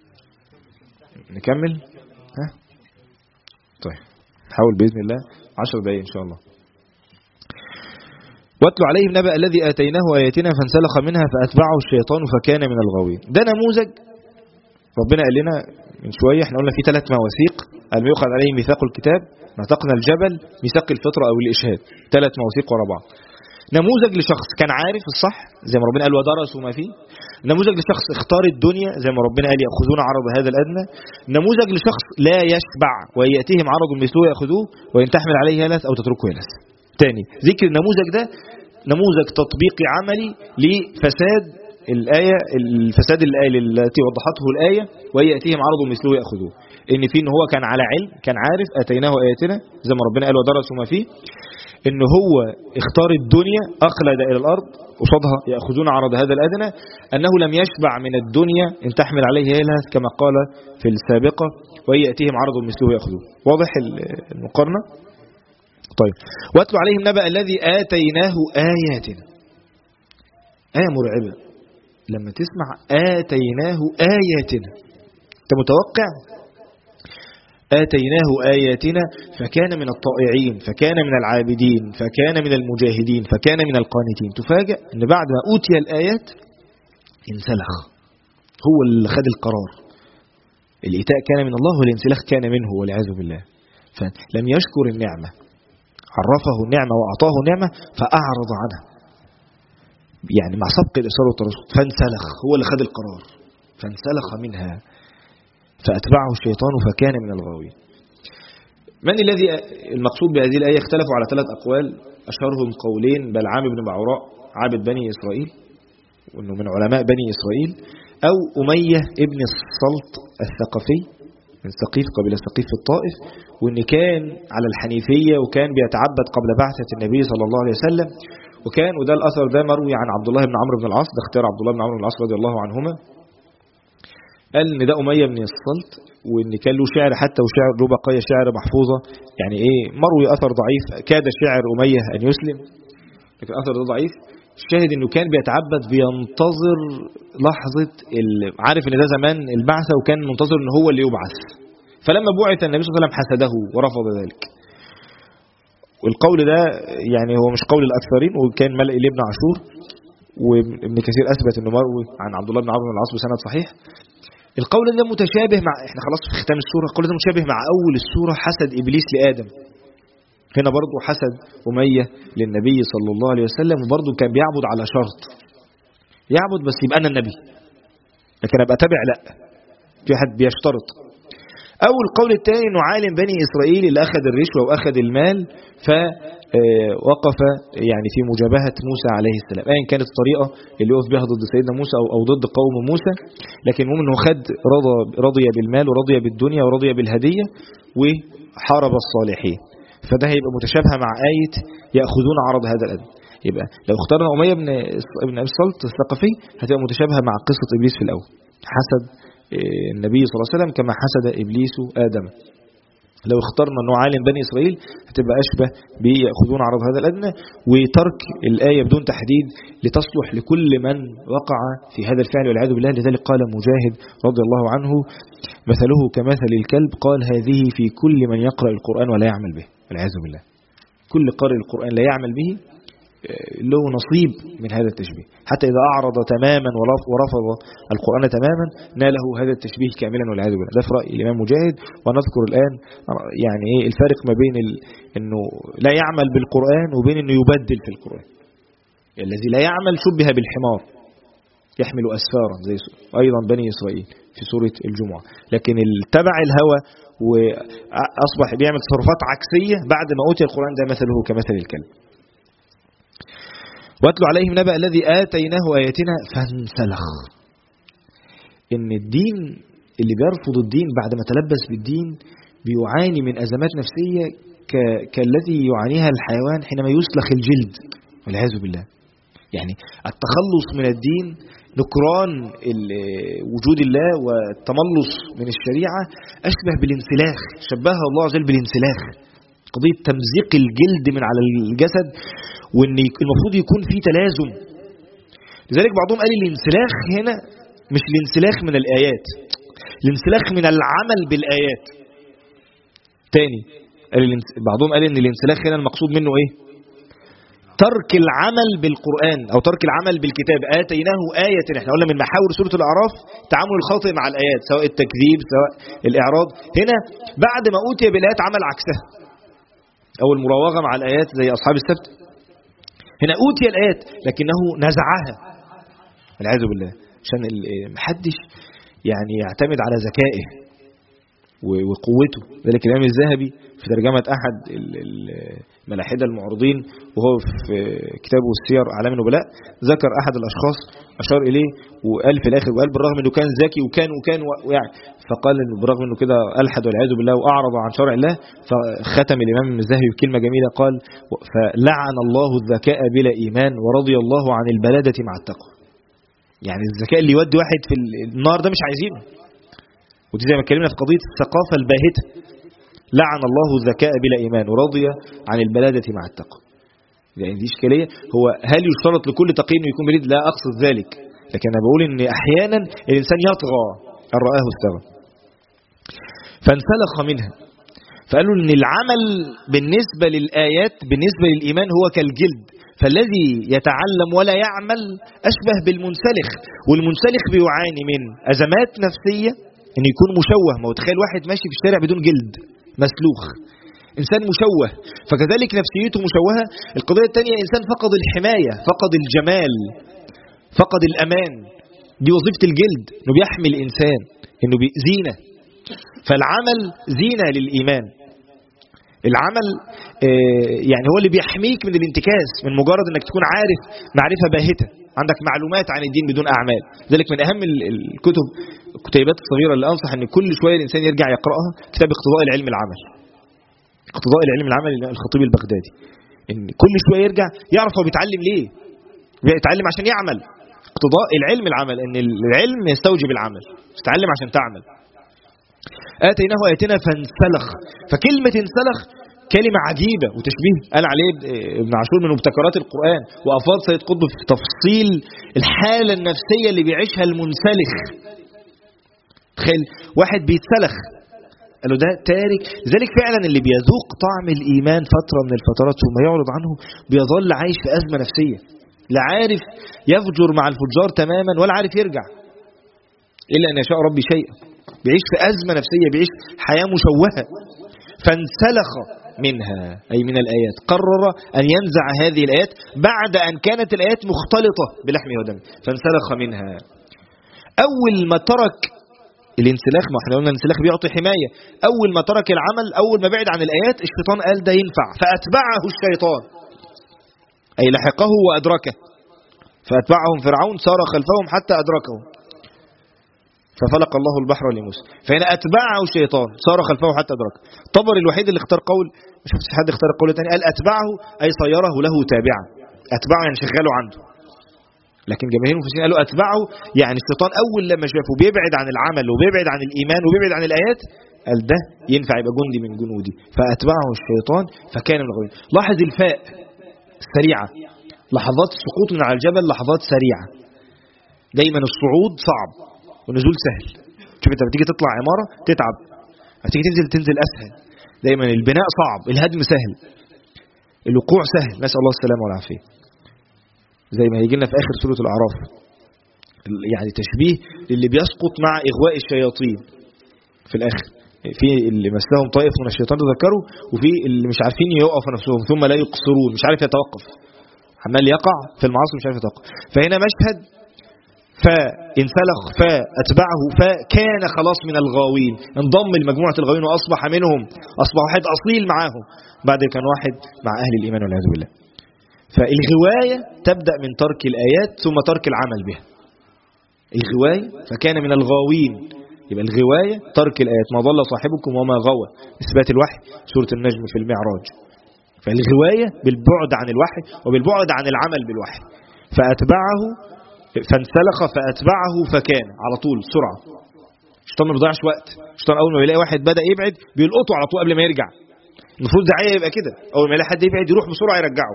نكمل ها طيب نحاول بإذن الله 10 دقايق إن شاء الله واتل عليهم نبأ الذي آتيناه آياتنا فانسلخ منها فأتبعه الشيطان فكان من الغاوين ده نموذج ربنا قال لنا من شوية احنا قلنا في ثلاث مواثيق قال يؤخذ عليه ميثاق الكتاب نطقنا الجبل ميثاق الفطرة أو الإشهاد ثلاث مواثيق ورا بعض نموذج لشخص كان عارف الصح زي ما ربنا قال ودرسوا ما فيه نموذج لشخص اختار الدنيا زي ما ربنا قال يأخذون عرض هذا الأدنى نموذج لشخص لا يشبع ويأتيهم عرض مثله يأخذوه وإن تحمل عليه يلس أو تتركه يلس تاني ذكر النموذج ده نموذج تطبيقي عملي لفساد الآية الفساد الآية التي وضحته الآية ويأتيهم عرض مثله يأخذوه إن في إن هو كان على علم كان عارف أتيناه آياتنا زي ما ربنا قال ودرسوا ما فيه إن هو اختار الدنيا أخلد إلى الأرض قصادها يأخذون عرض هذا الأدنى أنه لم يشبع من الدنيا إن تحمل عليه يلهث كما قال في السابقة ويأتيهم عرض مثله يأخذوه واضح المقارنة طيب واتل عليهم نبأ الذي آتيناه آياتنا آية مرعبة لما تسمع آتيناه آياتنا أنت متوقع آتيناه آياتنا فكان من الطائعين فكان من العابدين فكان من المجاهدين فكان من القانتين تفاجأ أن بعد ما أوتي الآيات انسلخ هو اللي خد القرار الإيتاء كان من الله والانسلاخ كان منه والعياذ بالله فلم يشكر النعمة عرفه النعمة وأعطاه النعمة فأعرض عنها يعني مع سبق الإصرار والترصد فانسلخ هو اللي خد القرار فانسلخ منها فأتبعه الشيطان فكان من الغاوين من الذي المقصود بهذه الآية اختلفوا على ثلاث أقوال أشهرهم قولين بلعام بن بعوراء عابد بني إسرائيل وأنه من علماء بني إسرائيل أو أمية ابن السلط الثقفي من ثقيف قبيلة ثقيف في الطائف وإن كان على الحنيفية وكان بيتعبد قبل بعثة النبي صلى الله عليه وسلم وكان وده الأثر ده مروي عن عبد الله بن عمرو بن العاص ده اختيار عبد الله بن عمرو بن العاص رضي الله عنهما قال ان ده أمية بن الصلت وان كان له شعر حتى وشعر له بقايا شعر محفوظة يعني ايه مروي أثر ضعيف كاد شعر أمية أن يسلم لكن أثر ده ضعيف الشاهد انه كان بيتعبد بينتظر لحظة ال- عارف ان ده زمان البعثة وكان منتظر ان هو اللي يبعث فلما بعث النبي صلى الله عليه وسلم حسده ورفض ذلك والقول ده يعني هو مش قول الأكثرين وكان ملئ لابن عاشور وابن كثير أثبت انه مروي عن عبد الله بن عمرو بن العاص بسند صحيح القول ده متشابه مع احنا خلاص في ختام السورة القول ده متشابه مع أول السورة حسد إبليس لآدم هنا برضو حسد أمية للنبي صلى الله عليه وسلم وبرضو كان بيعبد على شرط يعبد بس يبقى أنا النبي لكن أبقى تابع لا في حد بيشترط أو القول الثاني أنه عالم بني إسرائيل اللي أخذ الرشوة وأخذ المال فوقف يعني في مجابهة موسى عليه السلام أيا كانت الطريقة اللي وقف بها ضد سيدنا موسى أو, أو ضد قوم موسى لكن المهم أنه خد رضى, رضي بالمال ورضي بالدنيا ورضي بالهدية وحارب الصالحين فده هيبقى متشابهة مع آية يأخذون عرض هذا الأدب يبقى لو اخترنا أمية بن ابن أبي الصلت الثقفي هتبقى متشابهة مع قصة إبليس في الأول حسد النبي صلى الله عليه وسلم كما حسد إبليس آدم لو اخترنا أنه عالم بني إسرائيل هتبقى أشبه بيأخذون عرض هذا الأدنى وترك الآية بدون تحديد لتصلح لكل من وقع في هذا الفعل والعياذ بالله لذلك قال مجاهد رضي الله عنه مثله كمثل الكلب قال هذه في كل من يقرأ القرآن ولا يعمل به والعياذ بالله كل قارئ القرآن لا يعمل به له نصيب من هذا التشبيه حتى إذا أعرض تماما ورفض القرآن تماما ناله هذا التشبيه كاملا والعياذ بالله ده في رأي الإمام مجاهد ونذكر الآن يعني إيه الفارق ما بين ال... أنه لا يعمل بالقرآن وبين أنه يبدل في القرآن الذي لا يعمل شبه بالحمار يحمل أسفارا زي أيضا بني إسرائيل في سورة الجمعة لكن التبع الهوى وأصبح بيعمل تصرفات عكسية بعد ما أوتي القرآن ده مثله كمثل الكلب واتلو عليهم نبأ الذي آتيناه آياتنا فانسلخ إن الدين اللي بيرفض الدين بعد ما تلبس بالدين بيعاني من أزمات نفسية ك... كالذي يعانيها الحيوان حينما يسلخ الجلد والعياذ بالله يعني التخلص من الدين نكران وجود الله والتملص من الشريعة أشبه بالانسلاخ شبهها الله عز وجل بالانسلاخ قضية تمزيق الجلد من على الجسد وان المفروض يكون في تلازم لذلك بعضهم قال الانسلاخ هنا مش الانسلاخ من الآيات الانسلاخ من العمل بالآيات تاني قال بعضهم قال ان الانسلاخ هنا المقصود منه ايه ترك العمل بالقرآن او ترك العمل بالكتاب آتيناه آية احنا قلنا من محاور سورة الأعراف تعامل الخاطئ مع الآيات سواء التكذيب سواء الإعراض هنا بعد ما أوتي بالآيات عمل عكسها أو المراوغة مع الآيات زي أصحاب السبت هنا أوتي الآيات لكنه نزعها والعياذ بالله عشان محدش يعني يعتمد على ذكائه وقوته ذلك الإمام الذهبي في ترجمة أحد الملاحدة المعرضين وهو في كتابه السير أعلام النبلاء ذكر أحد الأشخاص أشار إليه وقال في الآخر وقال بالرغم أنه كان ذكي وكان وكان ويعني فقال إنه بالرغم أنه كده ألحد والعياذ بالله وأعرض عن شرع الله فختم الإمام الذهبي بكلمة جميلة قال فلعن الله الذكاء بلا إيمان ورضي الله عن البلادة مع التقوى يعني الذكاء اللي يودي واحد في النار ده مش عايزينه ودي زي ما اتكلمنا في قضية الثقافة الباهتة لعن الله الذكاء بلا إيمان ورضي عن البلادة مع التقوى يعني دي إشكالية هو هل يشترط لكل تقي أنه يكون بليد لا أقصد ذلك لكن أنا بقول أن أحيانا الإنسان يطغى أن رآه استغى فانسلخ منها فقالوا أن العمل بالنسبة للآيات بالنسبة للإيمان هو كالجلد فالذي يتعلم ولا يعمل أشبه بالمنسلخ والمنسلخ بيعاني من أزمات نفسية ان يكون مشوه ما هو تخيل واحد ماشي في الشارع بدون جلد مسلوخ انسان مشوه فكذلك نفسيته مشوهه القضيه الثانيه انسان فقد الحمايه فقد الجمال فقد الامان دي وظيفه الجلد انه بيحمي الانسان انه زينه فالعمل زينه للايمان العمل يعني هو اللي بيحميك من الانتكاس من مجرد انك تكون عارف معرفه باهته عندك معلومات عن الدين بدون أعمال ذلك من أهم الكتب الكتيبات الصغيرة اللي أنصح أن كل شوية الإنسان يرجع يقرأها كتاب اقتضاء العلم العمل اقتضاء العلم العمل الخطيب البغدادي ان كل شويه يرجع يعرف هو بيتعلم ليه بيتعلم عشان يعمل اقتضاء العلم العمل ان العلم يستوجب العمل تتعلم عشان تعمل اتيناه اياتنا فانسلخ فكلمه انسلخ كلمة عجيبة وتشبيه قال عليه ابن عاشور من مبتكرات القرآن وأفاض سيد قطب في تفصيل الحالة النفسية اللي بيعيشها المنسلخ تخيل واحد بيتسلخ قال له ده تارك لذلك فعلا اللي بيذوق طعم الإيمان فترة من الفترات ثم يعرض عنه بيظل عايش في أزمة نفسية لا عارف يفجر مع الفجار تماما ولا عارف يرجع إلا أن يشاء ربي شيئا بيعيش في أزمة نفسية بيعيش حياة مشوهة فانسلخ منها أي من الآيات قرر أن ينزع هذه الآيات بعد أن كانت الآيات مختلطة بلحمه ودمه فانسلخ منها أول ما ترك الانسلاخ ما احنا قلنا الانسلاخ بيعطي حماية أول ما ترك العمل أول ما بعد عن الآيات الشيطان قال ده ينفع فأتبعه الشيطان أي لحقه وأدركه فأتبعهم فرعون سار خلفهم حتى أدركهم ففلق الله البحر لموسى فهنا أتبعه الشيطان سار خلفه حتى أدركه طبر الوحيد اللي اختار قول مش شفت حد اختار قول تاني قال أتبعه أي صيره له تابعا أتبعه يعني شغاله عنده لكن جماهير المفسرين قالوا أتبعه يعني الشيطان أول لما شافه بيبعد عن العمل وبيبعد عن الإيمان وبيبعد عن الآيات قال ده ينفع يبقى جندي من جنودي فأتبعه الشيطان فكان من الغوين لاحظ الفاء السريعة لحظات السقوط من على الجبل لحظات سريعة دايما الصعود صعب والنزول سهل شوف انت بتيجي تطلع عمارة تتعب هتيجي تنزل تنزل أسهل دايما البناء صعب الهدم سهل الوقوع سهل نسأل الله السلامة والعافية زي ما هيجي لنا في آخر سورة الأعراف يعني تشبيه للي بيسقط مع إغواء الشياطين في الآخر في اللي مسهم طائف من الشيطان تذكروا وفي اللي مش عارفين يوقفوا نفسهم ثم لا يقصرون مش عارف يتوقف عمال يقع في المعاصي مش عارف يتوقف فهنا مشهد فانسلخ فأتبعه فكان خلاص من الغاوين انضم لمجموعة الغاوين وأصبح منهم أصبح واحد أصيل معاهم بعد كان واحد مع أهل الإيمان والعياذ بالله فالغواية تبدأ من ترك الآيات ثم ترك العمل بها الغواية فكان من الغاوين يبقى الغواية ترك الآيات ما ضل صاحبكم وما غوى إثبات الوحي سورة النجم في المعراج فالغواية بالبعد عن الوحي وبالبعد عن العمل بالوحي فأتبعه فانسلخ فأتبعه فكان على طول سرعة الشيطان ما بيضيعش وقت الشيطان أول ما بيلاقي واحد بدأ يبعد بيلقطه على طول قبل ما يرجع المفروض داعية يبقى كده أول ما يلاقي حد يبعد يروح بسرعة يرجعه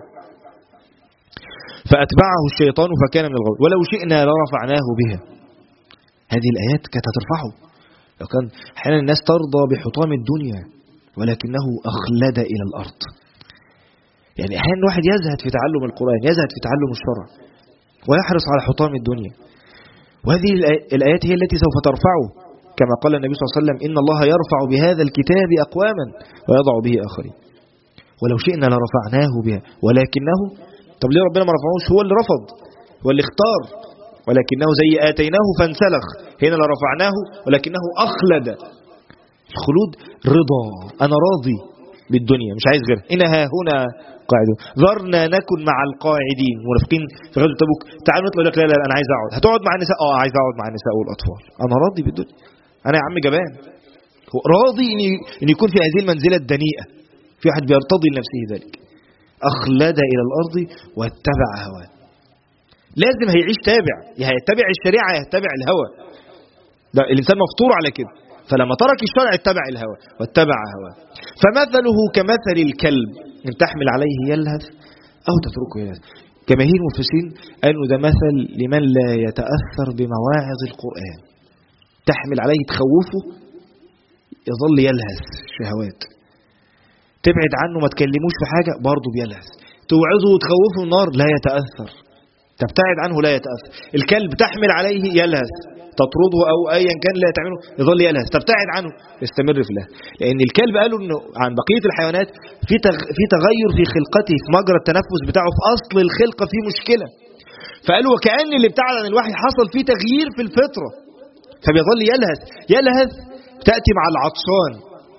فأتبعه الشيطان فكان من الغوي ولو شئنا لرفعناه بها هذه الآيات كانت هترفعه لو كان أحيانا الناس ترضى بحطام الدنيا ولكنه أخلد إلى الأرض يعني أحيانا الواحد يزهد في تعلم القرآن يزهد في تعلم الشرع ويحرص على حطام الدنيا وهذه الآيات هي التي سوف ترفعه كما قال النبي صلى الله عليه وسلم إن الله يرفع بهذا الكتاب أقواما ويضع به آخرين ولو شئنا لرفعناه بها ولكنه طب ليه ربنا ما رفعوش هو اللي رفض هو اللي اختار ولكنه زي آتيناه فانسلخ هنا لرفعناه ولكنه أخلد الخلود رضا أنا راضي بالدنيا مش عايز غيرها إنها هنا قاعدون ذرنا نكن مع القاعدين منافقين في غزوة تبوك تعالوا نطلع لك لا لا أنا عايز أقعد هتقعد مع النساء اه عايز أقعد مع النساء والأطفال أنا راضي بالدنيا أنا يا عم جبان راضي إن إن يكون في هذه المنزلة الدنيئة في واحد بيرتضي لنفسه ذلك أخلد إلى الأرض واتبع هواه لازم هيعيش تابع يا هيتبع الشريعة يا هيتبع الهوى ده الإنسان مفطور على كده فلما ترك الشرع اتبع الهوى واتبع هواه فمثله كمثل الكلب إن تحمل عليه يلهث أو تتركه يلهث جماهير المفسرين قالوا ده مثل لمن لا يتأثر بمواعظ القرآن تحمل عليه تخوفه يظل يلهث شهوات تبعد عنه ما تكلموش في حاجة برضه بيلهث توعظه وتخوفه النار لا يتأثر تبتعد عنه لا يتأثر الكلب تحمل عليه يلهث تطرده أو أيا كان لا تعمله يظل يلهث تبتعد عنه يستمر في الله لأن الكلب قالوا أنه عن بقية الحيوانات في في تغير في خلقته في مجرى التنفس بتاعه في أصل الخلقة في مشكلة فقالوا وكأن اللي ابتعد عن الوحي حصل فيه تغيير في الفطرة فبيظل يلهث يلهث تأتي مع العطشان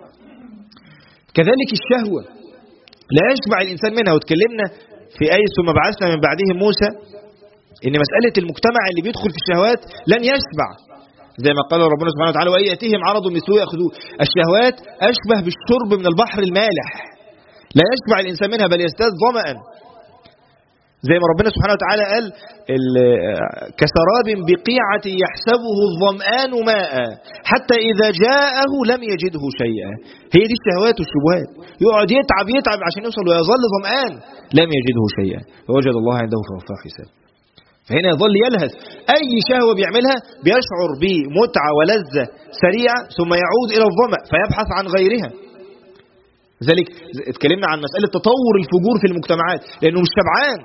كذلك الشهوة لا يشبع الإنسان منها وتكلمنا في آية ثم بعثنا من بعدهم موسى إن مسألة المجتمع اللي بيدخل في الشهوات لن يشبع زي ما قال ربنا سبحانه وتعالى وأن يأتيهم عرض مثله يأخذوه الشهوات أشبه بالشرب من البحر المالح لا يشبع الإنسان منها بل يزداد ظمأ زي ما ربنا سبحانه وتعالى قال كسراب بقيعة يحسبه الظمآن ماء حتى إذا جاءه لم يجده شيئا هي دي الشهوات والشبهات يقعد يتعب يتعب عشان يوصل ويظل ظمآن لم يجده شيئا فوجد الله عنده فوفاه حساب فهنا يظل يلهث أي شهوة بيعملها بيشعر بمتعة ولذة سريعة ثم يعود إلى الظمأ فيبحث عن غيرها لذلك اتكلمنا عن مسألة تطور الفجور في المجتمعات لأنه مش شبعان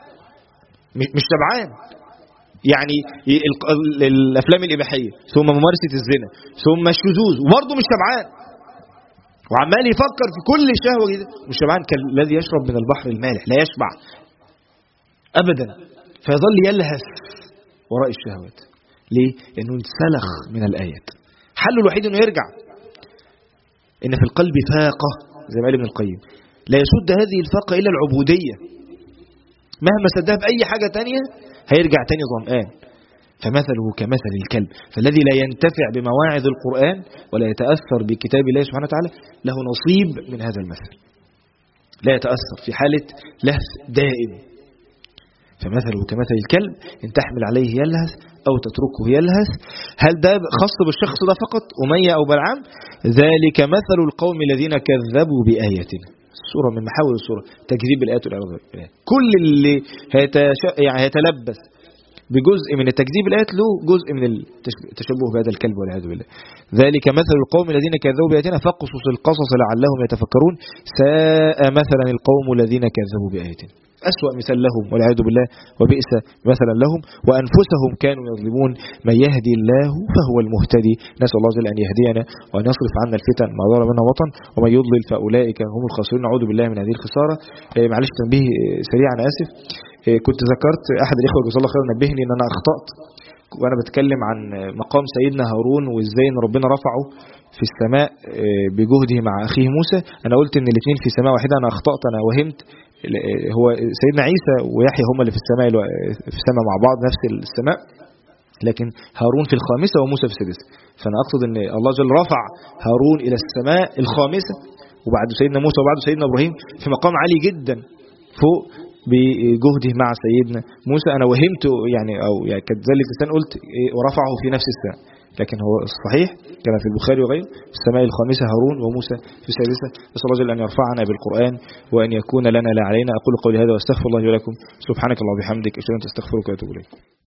مش شبعان يعني الافلام الاباحيه ثم ممارسه الزنا ثم الشذوذ وبرضه مش شبعان وعمال يفكر في كل شهوه كده مش شبعان كالذي يشرب من البحر المالح لا يشبع ابدا فيظل يلهث وراء الشهوات ليه؟ لانه انسلخ من الايات حله الوحيد انه يرجع ان في القلب فاقه زي ما قال ابن القيم لا يسد هذه الفاقه الا العبوديه مهما سدها بأي حاجة تانية هيرجع تاني ظمآن فمثله كمثل الكلب فالذي لا ينتفع بمواعظ القرآن ولا يتأثر بكتاب الله سبحانه وتعالى له نصيب من هذا المثل لا يتأثر في حالة لهث دائم فمثله كمثل الكلب إن تحمل عليه يلهث أو تتركه يلهث هل ده خاص بالشخص ده فقط أمية أو بلعام ذلك مثل القوم الذين كذبوا بآياتنا صورة من محاور الصورة تكذيب الآيات والإعراض بالآيات كل اللي هيتش... يعني هيتلبس بجزء من التكذيب الآيات له جزء من التشبه بهذا الكلب والعياذ بالله ذلك مثل القوم الذين كذبوا بآياتنا فاقصص القصص لعلهم يتفكرون ساء مثلا القوم الذين كذبوا بآياتنا أسوأ مثال لهم والعياذ بالله وبئس مثلا لهم وأنفسهم كانوا يظلمون من يهدي الله فهو المهتدي نسأل الله جل أن يهدينا وأن يصرف عنا الفتن ما ضر منها وطن ومن يضلل فأولئك هم الخاسرون نعوذ بالله من هذه الخسارة معلش تنبيه سريع أنا آسف كنت ذكرت أحد الإخوة جزاه الله خير نبهني أن أنا أخطأت وأنا بتكلم عن مقام سيدنا هارون وإزاي أن ربنا رفعه في السماء بجهده مع أخيه موسى أنا قلت أن الاثنين في سماء واحدة أنا أخطأت أنا وهمت هو سيدنا عيسى ويحيى هم اللي في السماء في السماء مع بعض نفس السماء لكن هارون في الخامسة وموسى في السادسة فأنا أقصد أن الله جل رفع هارون إلى السماء الخامسة وبعد سيدنا موسى وبعد سيدنا إبراهيم في مقام عالي جدا فوق بجهده مع سيدنا موسى أنا وهمت يعني أو يعني كانت ذلك لسان قلت ورفعه في نفس السماء لكن هو الصحيح كما في البخاري وغيره في السماء الخامسة هارون وموسى في السادسة نسأل الله جل أن يرفعنا بالقرآن وأن يكون لنا لا علينا أقول قولي هذا واستغفر الله لكم سبحانك الله وبحمدك أشهد أن تستغفرك وأتوب إليك